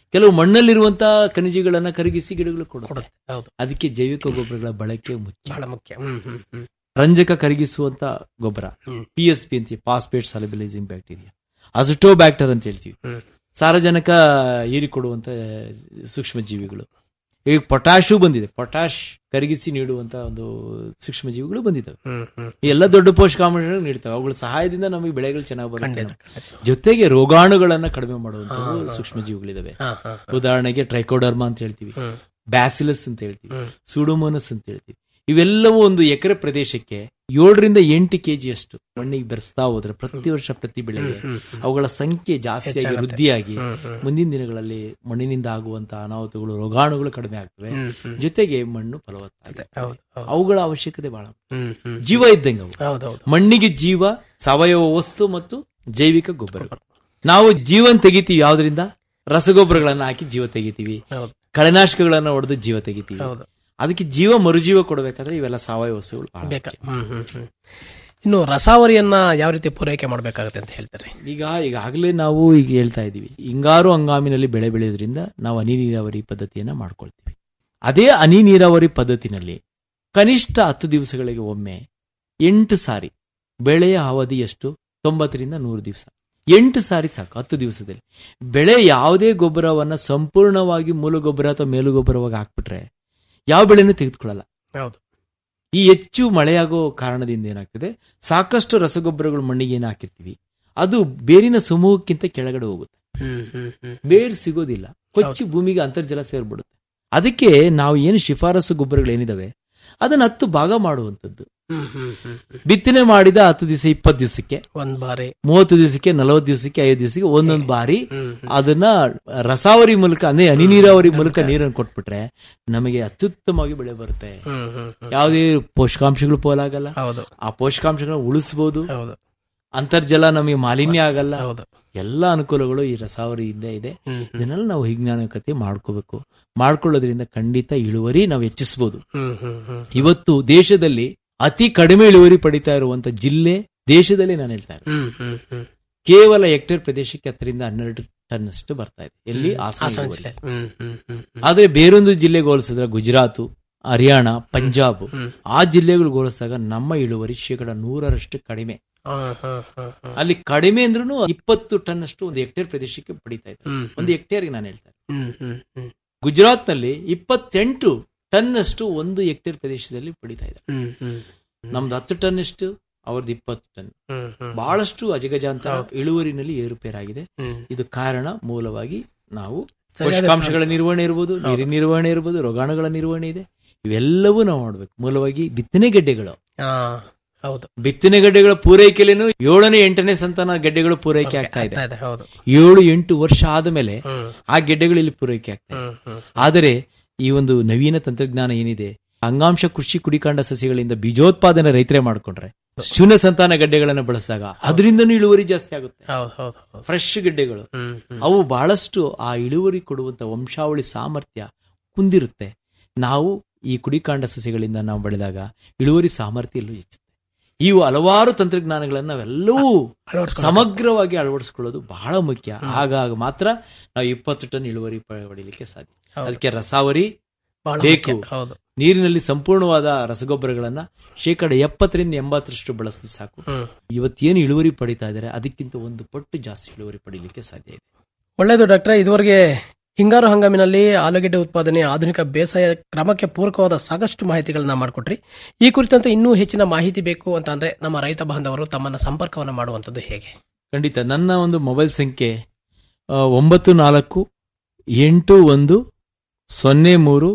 ಕೆಲವು ಮಣ್ಣಲ್ಲಿರುವಂತಹ ಖನಿಜಗಳನ್ನ ಕರಗಿಸಿ ಗಿಡಗಳು ಕೊಡುತ್ತೆ ಕೊಡುತ್ತೆ ಹೌದು ಅದಕ್ಕೆ ಜೈವಿಕ ಗೊಬ್ಬರಗಳ ಬಳಕೆ ಮುಖ್ಯ ಬಹಳ ಮುಖ್ಯ ಹ್ಮ್ ಹ್ಮ್ ಹ್ಮ್ ರಂಜಕ ಕರಗಿಸುವಂತ ಗೊಬ್ಬರ ಹ್ಮ್. ಪಿ ಎಸ್ ಪಿ ಅಂತೀವಿ phosphate solubilising bacteria acetobacter ಅಂತ ಹೇಳ್ತೀವಿ ಹ್ಮ್. ಸಾರಜನಕ ಹೀರಿಕೊಡುವಂತ ಸೂಕ್ಷ್ಮ ಜೀವಿಗಳು ಈಗ ಪೊಟ್ಯಾಶು ಬಂದಿದೆ ಪೊಟ್ಯಾಶ್ ಕರಗಿಸಿ ನೀಡುವಂತ ಒಂದು ಸೂಕ್ಷ್ಮ ಜೀವಿಗಳು ಬಂದಿದ್ದಾವೆ ಹ್ಮ್ ಹ್ಮ್ ಈ ಎಲ್ಲ ದೊಡ್ಡ ಪೋಷಕಾಂಶಗಳು ನೀಡ್ತವೆ ಅವುಗಳ ಸಹಾಯದಿಂದ ನಮಗೆ ಬೆಳೆಗಳು ಚೆನ್ನಾಗಿ ಬರುತ್ತೆ ಖಂಡಿತ ಖಂಡಿತ. ಜೊತೆಗೆ ರೋಗಾಣುಗಳನ್ನ ಕಡಿಮೆ ಮಾಡುವಂತವು ಸೂಕ್ಷ್ಮ ಜೀವಿಗಳಿದಾವೆ ಹಾ ಹಾ ಉದಾಹರಣೆಗೆ ಟ್ರೈಕೋಡರ್ಮಾ ಅಂತ ಹೇಳ್ತೀವಿ ಹ್ಮ್ ಬ್ಯಾಸಿಲಸ್ ಅಂತ ಹೇಳ್ತೀವಿ ಹ್ಮ್. ಸುಡೋಮೋನಸ್ ಅಂತ ಹೇಳ್ತೀವಿ ಇವೆಲ್ಲವೂ ಒಂದು ಎಕರೆ ಪ್ರದೇಶಕ್ಕೆ ಏಳರಿಂದ ಎಂಟು ಕೆಜಿ ಅಷ್ಟು ಮಣ್ಣಿಗೆ ಬೆರೆಸ್ತಾ ಹೋದ್ರೆ ಪ್ರತಿ ವರ್ಷ ಪ್ರತಿ ಬೆಳೆಗೆ ಹ್ಮ್, ಹ್ಮ್. ಅವುಗಳ ಸಂಖ್ಯೆ ಜಾಸ್ತಿಯಾಗಿ ಹೆಚ್ಚಾಗುತ್ತೆ. ವೃದ್ಧಿಯಾಗಿ ಹ್ಮ್, ಹ್ಮ್. ಮುಂದಿನ ದಿನಗಳಲ್ಲಿ ಮಣ್ಣಿನಿಂದ ಆಗುವಂತಹ ಅನಾಹುತಗಳು ರೋಗಾಣುಗಳು ಕಡಿಮೆ ಆಗ್ತವೆ ಹ್ಮ್, ಹ್ಮ್. ಜೊತೆಗೆ ಮಣ್ಣು ಫಲವತ್ತಾಗಿದೆ ಹೌದು ಹೌದು ಅವುಗಳ ಅವಶ್ಯಕತೆ ಬಹಳ ಹ್ಮ್ ಹ್ಮ್ ಜೀವ ಇದ್ದಂಗೆ ಅವು ಹೌದು ಹೌದು ಮಣ್ಣಿಗೆ ಜೀವ ಸಾವಯವ ವಸ್ತು ಮತ್ತು ಜೈವಿಕ ಗೊಬ್ಬರ ನಾವು ಜೀವನ್ ತೆಗಿತೀವಿ ಯಾವ್ದ್ರಿಂದ ರಸಗೊಬ್ಬರಗಳನ್ನ ಹಾಕಿ ಜೀವ ತೆಗಿತೀವಿ ಹೌದು ಕಳೆನಾಶಕಗಳನ್ನ ಹೊಡೆದು ಜೀವ ತೆಗಿತೀವಿ ಹೌದು ಅದಕ್ಕೆ ಜೀವ ಮರುಜೀವ ಕೊಡಬೇಕಾದ್ರೆ ಇವೆಲ್ಲ ಸಾವಯವ ವಸ್ತುಗಳು ಬಹಳ ಬೇಕಾ ಮುಖ್ಯ. ಹ್ಮ್ ಹ್ಮ್ ಹ್ಮ್ ಇನ್ನು ರಸಾವರಿಯನ್ನ ಯಾವ ರೀತಿ ಪೂರೈಕೆ ಮಾಡ್ಬೇಕಾಗತ್ತೆ ಅಂತ ಹೇಳ್ತಾರೆ ಈಗ ಈಗಾಗಲೇ ನಾವು ಈಗ ಹೇಳ್ತಾ ಇದೀವಿ ಹಿಂಗಾರು ಹಂಗಾಮಿನಲ್ಲಿ ಬೆಳೆ ಬೆಳೆಯೋದ್ರಿಂದ ನಾವು ಹನಿ ನೀರಾವರಿ ಪದ್ಧತಿಯನ್ನ ಮಾಡ್ಕೊಳ್ತೀವಿ ಅದೇ ಹನಿ ನೀರಾವರಿ ಪದ್ಧತಿನಲ್ಲಿ ಕನಿಷ್ಠ ಹತ್ತು ದಿವಸಗಳಿಗೆ ಒಮ್ಮೆ ಎಂಟು ಸಾರಿ ಬೆಳೆಯ ಅವಧಿ ಎಷ್ಟು ತೊಂಬತ್ತರಿಂದ ನೂರು ದಿವಸ ಎಂಟು ಸಾರಿ ಸಾಕು ಹತ್ತು ದಿವಸದಲ್ಲಿ ಬೆಳೆ ಯಾವುದೇ ಗೊಬ್ಬರವನ್ನ ಸಂಪೂರ್ಣವಾಗಿ ಮೂಲ ಗೊಬ್ಬರ ಅಥವಾ ಮೇಲು ಗೊಬ್ಬರವಾಗಿ ಹಾಕ್ಬಿಟ್ರೆ ಯಾವ ಬೆಳೆನೂ ತೆಗೆದುಕೊಳ್ಳಲ್ಲ ಹೌದು ಈ ಹೆಚ್ಚು ಮಳೆಯಾಗೋ ಕಾರಣದಿಂದ ಏನಾಗ್ತದೆ ಸಾಕಷ್ಟು ರಸಗೊಬ್ಬರಗಳು ಮಣ್ಣಿಗೆ ಏನು ಹಾಕಿರ್ತೀವಿ ಅದು ಬೇರಿನ ಸಮೂಹಕ್ಕಿಂತ ಕೆಳಗಡೆ ಹೋಗುತ್ತೆ ಹ್ಮ್ ಹ್ಮ್ ಹ್ಮ್ ಬೇರು ಸಿಗೋದಿಲ್ಲ ಕೊಚ್ಚಿ ಭೂಮಿಗೆ ಅಂತರ್ಜಲ ಸೇರ್ಬಿಡುತ್ತೆ ಅದಕ್ಕೆ ನಾವು ಏನು ಶಿಫಾರಸು ಗೊಬ್ಬರಗಳು ಏನಿದಾವೆ ಅದನ್ನ ಹತ್ತು ಭಾಗ ಮಾಡುವಂಥದ್ದು ಹ್ಮ್ ಹ್ಮ್ ಹ್ಮ್ ಹ್ಮ್. ಬಿತ್ತನೆ ಮಾಡಿದ ಹತ್ತು ದಿವಸ ಇಪ್ಪತ್ತು ದಿವಸಕ್ಕೆ ಒಂದ್ ಬಾರಿ ಮೂವತ್ತು ದಿವಸಕ್ಕೆ ನಲವತ್ತು ದಿವಸಕ್ಕೆ ಐದು ದಿವಸಕ್ಕೆ ಒಂದೊಂದು ಬಾರಿ ಹ್ಮ್ ಹ್ಮ್. ಅದನ್ನ ರಸಾವರಿ ಮೂಲಕ ಅಂದ್ರೆ ಹನಿ ನೀರಾವರಿ ಮೂಲಕ ನೀರನ್ನು ಕೊಟ್ಬಿಟ್ರೆ ನಮಗೆ ಅತ್ಯುತ್ತಮವಾಗಿ ಬೆಳೆ ಬರುತ್ತೆ ಹ್ಮ್ ಹ್ಮ್ ಹ್ಮ್. ಯಾವುದೇ ಪೋಷಕಾಂಶಗಳು ಪೋಲಾಗಲ್ಲ ಹೌದು ಆ ಪೋಷಕಾಂಶಗಳನ್ನ ಉಳಿಸಬಹುದು ಹೌದು ಅಂತರ್ಜಲ ನಮಗೆ ಮಾಲಿನ್ಯ ಆಗಲ್ಲ ಹೌದು ಎಲ್ಲ ಅನುಕೂಲಗಳು ಈ ರಸಾವರಿಯಿಂದ ಇದೆ ಹ್ಮ್ ಹ್ಮ್. ಇದನ್ನೆಲ್ಲ ನಾವು ವಿಜ್ಞಾನಿಕತೆ ಮಾಡ್ಕೋಬೇಕು ಮಾಡ್ಕೊಳ್ಳೋದ್ರಿಂದ ಖಂಡಿತ ಇಳುವರಿ ನಾವು ಹೆಚ್ಚಿಸಬಹುದು ಹ್ಮ್ ಹ್ಮ್ ಹ್ಮ್. ಇವತ್ತು ದೇಶದಲ್ಲಿ ಅತಿ ಕಡಿಮೆ ಇಳುವರಿ ಪಡಿತಾ ಇರುವಂತ ಜಿಲ್ಲೆ ದೇಶದಲ್ಲಿ ನಾನು ಹೇಳ್ತಾ ಇರೋದು ಹ್ಮ್ ಹ್ಮ್ ಹ್ಮ್. ಕೇವಲ ಹೆಕ್ಟೇರ್ ಪ್ರದೇಶಕ್ಕೆ ಹತ್ತರಿಂದ ಹನ್ನೆರಡು ಟನ್ ಅಷ್ಟು ಬರ್ತಾ ಇದೆ ಎಲ್ಲಿ ಹಾಸನ ಹಾಸನ ಇಳುವರಿ. ಜಿಲ್ಲೆ ಹ್ಮ್ ಹ್ಮ್ ಹ್ಮ್ ಹ್ಮ್. ಆದ್ರೆ ಬೇರೊಂದು ಜಿಲ್ಲೆಗೆ ಹೋಲಿಸಿದ್ರೆ ಗುಜರಾತ್ ಹರಿಯಾಣ ಪಂಜಾಬ್ ಹ್ಮ್. ಆ ಜಿಲ್ಲೆಗಳು ಹೋಲಿಸಿದಾಗ ನಮ್ಮ ಇಳುವರಿ ಶೇಕಡ ನೂರರಷ್ಟು ಕಡಿಮೆ ಹಾ, ಹಾ, ಹಾ, ಹಾ. ಅಲ್ಲಿ ಕಡಿಮೆ ಅಂದ್ರೂ ಇಪ್ಪತ್ತು ಟನ್ ಅಷ್ಟು ಒಂದು ಹೆಕ್ಟೇರ್ ಪ್ರದೇಶಕ್ಕೆ ಪಡಿತಾ ಇದ್ದಾರೆ ಹ್ಮ್ ಒಂದು ಹೆಕ್ಟೇರ್ಗೆ ನಾನು ಹೇಳ್ತಾರೆ ಹ್ಮ್ ಹ್ಮ್ ಹ್ಮ್. ಗುಜರಾತ್ ನಲ್ಲಿ ಇಪ್ಪತ್ತೆಂಟು ಟನ್ ಅಷ್ಟು ಒಂದು ಹೆಕ್ಟೇರ್ ಪ್ರದೇಶದಲ್ಲಿ ಪಡಿತಾ ಇದ್ದಾರೆ ಹ್ಮ್ ಹ್ಮ್. ನಮ್ದು ಹತ್ತು ಟನ್ ಎಷ್ಟು ಅವ್ರದ್ದು ಇಪ್ಪತ್ತು ಟನ್ ಹ್ಮ್ ಹ್ಮ್. ಬಹಳಷ್ಟು ಅಜಗಜಾಂತ ಹೌದು. ಇಳುವರಿನಲ್ಲಿ ಏರುಪೇರಾಗಿದೆ ಹ್ಮ್. ಇದು ಕಾರಣ ಮೂಲವಾಗಿ ನಾವು ಸರಿಯಾದ ಪೋಷಕಾಂಶಗಳ ನಿರ್ವಹಣೆ ಇರ್ಬೋದು ನೀರಿನ ನಿರ್ವಹಣೆ ಇರ್ಬೋದು ರೋಗಾಣುಗಳ ನಿರ್ವಹಣೆ ಇದೆ ಇವೆಲ್ಲವೂ ನಾವು ಮಾಡ್ಬೇಕು ಮೂಲವಾಗಿ ಬಿತ್ತನೆ ಗೆಡ್ಡೆಗಳು ಹಾ, ಹೌದು ಬಿತ್ತನೆ ಗಡ್ಡೆಗಳ ಪೂರೈಕೆಲೇನು ಏಳನೇ ಎಂಟನೇ ಸಂತಾನ ಗೆಡ್ಡೆಗಳು ಪೂರೈಕೆ ಆಗ್ತಾ ಇದೆ ಆಗ್ತಾ ಇದೆ ಹೌದು ಏಳು ಎಂಟು ವರ್ಷ ಆದಮೇಲೆ ಹ್ಮ್ ಆ ಗೆಡ್ಡೆಗಳು ಇಲ್ಲಿ ಪೂರೈಕೆ ಆಗ್ತಾ ಇದೆ ಹ್ಮ್ ಹ್ಮ್ ಆದರೆ ಈ ಒಂದು ನವೀನ ತಂತ್ರಜ್ಞಾನ ಏನಿದೆ ಅಂಗಾಂಶ ಕೃಷಿ ಕುಡಿಕಾಂಡ ಸಸ್ಯಗಳಿಂದ ಬೀಜೋತ್ಪಾದನೆ ರೈತರೇ ಮಾಡ್ಕೊಂಡ್ರೆ ಶೂನ್ಯ ಸಂತಾನ ಗಡ್ಡೆಗಳನ್ನ ಬಳಸಿದಾಗ ಅದರಿಂದನೂ ಇಳುವರಿ ಜಾಸ್ತಿ ಆಗುತ್ತೆ ಹೌದು ಹೌದು ಹೌದು ಫ್ರೆಶ್ ಗೆಡ್ಡೆಗಳು ಹ್ಮ್ ಹ್ಮ್. ಅವು ಬಹಳಷ್ಟು ಆ ಇಳುವರಿ ಕೊಡುವಂತ ವಂಶಾವಳಿ ಸಾಮರ್ಥ್ಯ ಕುಂದಿರುತ್ತೆ ನಾವು ಈ ಕುಡಿಕಾಂಡ ಸಸ್ಯಗಳಿಂದ ನಾವು ಬೆಳೆದಾಗ ಇಳುವರಿ ಸಾಮರ್ಥ್ಯ ಎಲ್ಲೂ ಹೆಚ್ಚುತ್ತೆ ಇವು ಹಲವಾರು ತಂತ್ರಜ್ಞಾನಗಳನ್ನ ನಾವೆಲ್ಲವೂ ಅಳವಡಿಸ್ಕೊಳ್ಳೋದು. ಸಮಗ್ರವಾಗಿ ಅಳವಡಿಸ್ಕೊಳ್ಳೋದು ಬಹಳ ಮುಖ್ಯ ಆಗಾಗ ಮಾತ್ರ ನಾವು ಇಪ್ಪತ್ತು ಟನ್ ಇಳುವರಿ ಪ- ಪಡೀಲಿಕ್ಕೆ ಸಾಧ್ಯ ಹೌದು. ಅದಕ್ಕೆ ರಸಾವರಿ ಬಹಳ ಬೇಕು. ಮುಖ್ಯ. ಹೌದು ನೀರಿನಲ್ಲಿ ಸಂಪೂರ್ಣವಾದ ರಸಗೊಬ್ಬರಗಳನ್ನ ಶೇಕಡ ಎಪ್ಪತ್ತರಿಂದ ಎಂಬತ್ತರಷ್ಟು ಬಳಸಿದ್ರೆ ಸಾಕು ಹ್ಮ್ ಇವತ್ತೇನು ಇಳುವರಿ ಪಡಿತಾ ಇದ್ದಾರೆ ಅದಕ್ಕಿಂತ ಒಂದು ಪಟ್ಟು ಜಾಸ್ತಿ ಇಳುವರಿ ಪಡೀಲಿಕ್ಕೆ ಸಾಧ್ಯ ಇದೆ ಒಳ್ಳೆಯದು ಡಾಕ್ಟ್ರೆ ಇದುವರೆಗೆ ಹಿಂಗಾರು ಹಂಗಾಮಿನಲ್ಲಿ ಆಲೂಗೆಡ್ಡೆ ಉತ್ಪಾದನೆ ಆಧುನಿಕ ಬೇಸಾಯ ಕ್ರಮಕ್ಕೆ ಪೂರಕವಾದ ಸಾಕಷ್ಟು ಮಾಹಿತಿಗಳನ್ನ ಮಾಡಿಕೊಟ್ರಿ ಈ ಕುರಿತಂತೆ ಇನ್ನೂ ಹೆಚ್ಚಿನ ಮಾಹಿತಿ ಬೇಕು ಅಂತ ಅಂದ್ರೆ ನಮ್ಮ ರೈತ ಬಾಂಧವರು ತಮ್ಮನ್ನ ಸಂಪರ್ಕವನ್ನು ಮಾಡುವಂತದ್ದು ಹೇಗೆ ಖಂಡಿತ ನನ್ನ ಒಂದು ಮೊಬೈಲ್ ಸಂಖ್ಯೆ ಆ, ಒಂಬತ್ತು ನಾಲ್ಕು ಎಂಟು ಒಂದು ಸೊನ್ನೆ ಮೂರು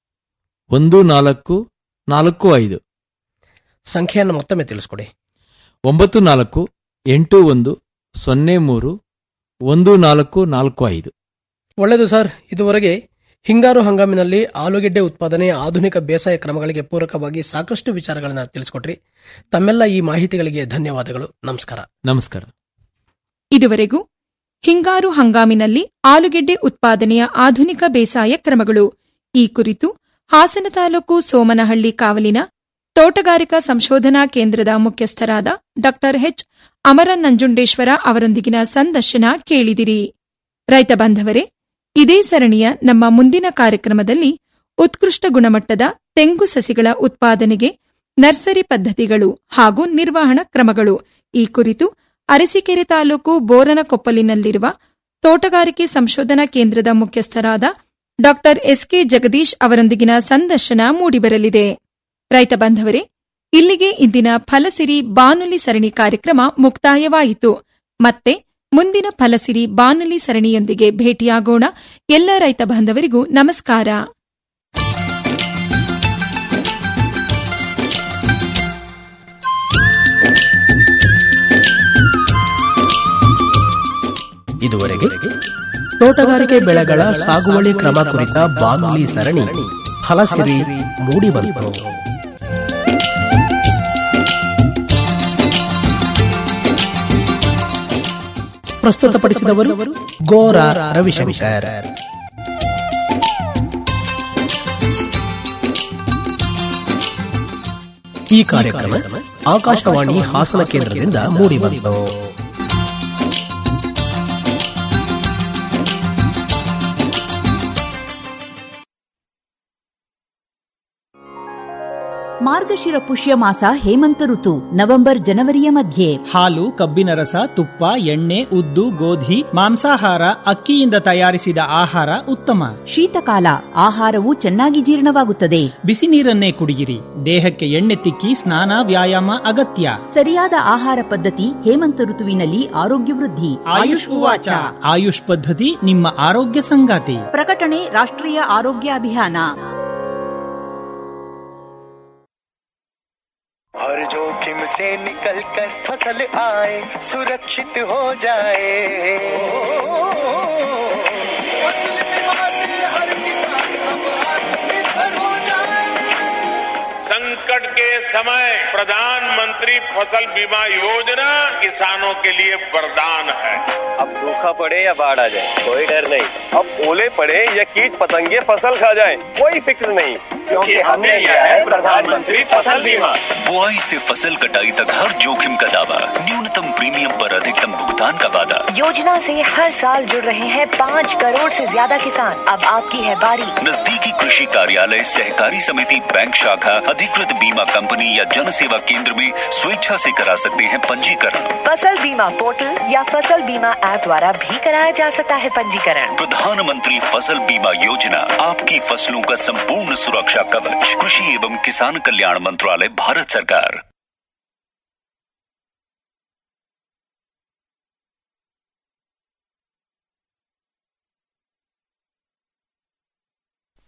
ಒಂದು ನಾಲ್ಕು ನಾಲ್ಕು ಐದು ಸಂಖ್ಯೆಯನ್ನು ಮತ್ತೊಮ್ಮೆ ತಿಳಿಸ್ಕೊಡಿ ಒಂಬತ್ತು ನಾಲ್ಕು ಎಂಟು ಒಂದು ಸೊನ್ನೆ ಮೂರು ಒಂದು ನಾಲ್ಕು ನಾಲ್ಕು ಐದು ಒಳ್ಳೆಯದು ಸರ್ ಇದುವರೆಗೆ ಹಿಂಗಾರು ಹಂಗಾಮಿನಲ್ಲಿ ಆಲೂಗೆಡ್ಡೆ ಉತ್ಪಾದನೆ ಆಧುನಿಕ ಬೇಸಾಯ ಕ್ರಮಗಳಿಗೆ ಪೂರಕವಾಗಿ ಸಾಕಷ್ಟು ವಿಚಾರಗಳನ್ನ ತಿಳಿಸ್ಕೊಟ್ರಿ ತಮ್ಮೆಲ್ಲ ಈ ಮಾಹಿತಿಗಳಿಗೆ ಧನ್ಯವಾದಗಳು ನಮಸ್ಕಾರ ನಮಸ್ಕಾರ ಇದುವರೆಗೂ ಹಿಂಗಾರು ಹಂಗಾಮಿನಲ್ಲಿ ಆಲೂಗೆಡ್ಡೆ ಉತ್ಪಾದನೆಯ ಆಧುನಿಕ ಬೇಸಾಯ ಕ್ರಮಗಳು ಈ ಕುರಿತು ಹಾಸನ ತಾಲೂಕು ಸೋಮನಹಳ್ಳಿ ಕಾವಲಿನ ತೋಟಗಾರಿಕಾ ಸಂಶೋಧನಾ ಕೇಂದ್ರದ ಮುಖ್ಯಸ್ಥರಾದ ಡಾ ಎಚ್ ಅಮರ ನಂಜುಂಡೇಶ್ವರ ಅವರೊಂದಿಗಿನ ಸಂದರ್ಶನ ಕೇಳಿದಿರಿ ರೈತ ಬಾಂಧವರೇ ಇದೇ ಸರಣಿಯ ನಮ್ಮ ಮುಂದಿನ ಕಾರ್ಯಕ್ರಮದಲ್ಲಿ ಉತ್ಕೃಷ್ಟ ಗುಣಮಟ್ಟದ ತೆಂಗು ಸಸಿಗಳ ಉತ್ಪಾದನೆಗೆ ನರ್ಸರಿ ಪದ್ಧತಿಗಳು ಹಾಗೂ ನಿರ್ವಹಣಾ ಕ್ರಮಗಳು ಈ ಕುರಿತು ಅರಸೀಕೆರೆ ತಾಲೂಕು ಬೋರನಕೊಪ್ಪಲಿನಲ್ಲಿರುವ ತೋಟಗಾರಿಕೆ ಸಂಶೋಧನಾ ಕೇಂದ್ರದ ಮುಖ್ಯಸ್ಥರಾದ ಡಾ ಎಸ್ಕೆ ಜಗದೀಶ್ ಅವರೊಂದಿಗಿನ ಸಂದರ್ಶನ ಮೂಡಿಬರಲಿದೆ ರೈತ ಬಾಂಧವರೇ ಇಲ್ಲಿಗೆ ಇಂದಿನ ಫಲಸಿರಿ ಬಾನುಲಿ ಸರಣಿ ಕಾರ್ಯಕ್ರಮ ಮುಕ್ತಾಯವಾಯಿತು ಮತ್ತೆ ಮುಂದಿನ ಫಲಸಿರಿ ಬಾನುಲಿ ಸರಣಿಯೊಂದಿಗೆ ಭೇಟಿಯಾಗೋಣ ಎಲ್ಲ ರೈತ ಬಾಂಧವರಿಗೂ ನಮಸ್ಕಾರ ಇದುವರೆಗೆ ತೋಟಗಾರಿಕೆ ಬೆಳೆಗಳ ಸಾಗುವಳಿ ಕ್ರಮ ಕುರಿತ ಬಾನುಲಿ ಸರಣಿ ಫಲಸಿರಿ ಮೂಡಿಬಂತು ಪ್ರಸ್ತುತಪಡಿಸಿದವರು ಗೋರ ರವಿಶಂಕರ್ ಈ ಕಾರ್ಯಕ್ರಮ ಆಕಾಶವಾಣಿ ಹಾಸನ ಕೇಂದ್ರದಿಂದ ಮೂಡಿಬಂತು ಮಾರ್ಗಶಿರ ಪುಷ್ಯ ಮಾಸ ಹೇಮಂತ ಋತು ನವೆಂಬರ್ ಜನವರಿಯ ಮಧ್ಯೆ ಹಾಲು ಕಬ್ಬಿನ ರಸ ತುಪ್ಪ ಎಣ್ಣೆ ಉದ್ದು ಗೋಧಿ ಮಾಂಸಾಹಾರ ಅಕ್ಕಿಯಿಂದ ತಯಾರಿಸಿದ ಆಹಾರ ಉತ್ತಮ ಶೀತಕಾಲ ಆಹಾರವು ಚೆನ್ನಾಗಿ ಜೀರ್ಣವಾಗುತ್ತದೆ ಬಿಸಿ ನೀರನ್ನೇ ಕುಡಿಯಿರಿ ದೇಹಕ್ಕೆ ಎಣ್ಣೆ ತಿಕ್ಕಿ ಸ್ನಾನ ವ್ಯಾಯಾಮ ಅಗತ್ಯ ಸರಿಯಾದ ಆಹಾರ ಪದ್ಧತಿ ಹೇಮಂತ ಋತುವಿನಲ್ಲಿ ಆರೋಗ್ಯ ವೃದ್ಧಿ ಆಯುಷ್ ಉವಾಚ ಆಯುಷ್ ಪದ್ಧತಿ ನಿಮ್ಮ ಆರೋಗ್ಯ ಸಂಗಾತಿ ಪ್ರಕಟಣೆ ರಾಷ್ಟ್ರೀಯ ಆರೋಗ್ಯ ಅಭಿಯಾನ हर जोखिम से निकल कर फसल आए सुरक्षित हो जाए फसल बीमा से हर किसान अब आत्मनिर्भर हो जाए संकट के समय प्रधानमंत्री फसल बीमा योजना किसानों के लिए वरदान है अब सूखा पड़े या बाढ़ आ जाए कोई डर नहीं अब ओले पड़े या कीट पतंगे फसल खा जाए कोई फिक्र नहीं क्योंकि हमने लिया है प्रधानमंत्री फसल बीमा बुआई से फसल कटाई तक हर जोखिम का दावा न्यूनतम प्रीमियम पर अधिकतम भुगतान का वादा योजना से हर साल जुड़ रहे हैं पाँच करोड़ से ज्यादा किसान अब आपकी है बारी नजदीकी कृषि कार्यालय सहकारी समिति बैंक शाखा अधिकृत बीमा कंपनी या जन सेवा केंद्र में स्वेच्छा से करा सकते हैं पंजीकरण फसल बीमा पोर्टल या फसल बीमा ऐप द्वारा भी कराया जा सकता है पंजीकरण प्रधानमंत्री फसल बीमा योजना आपकी फसलों का संपूर्ण सुरक्षा कवच कृषि एवं किसान कल्याण मंत्रालय भारत सरकार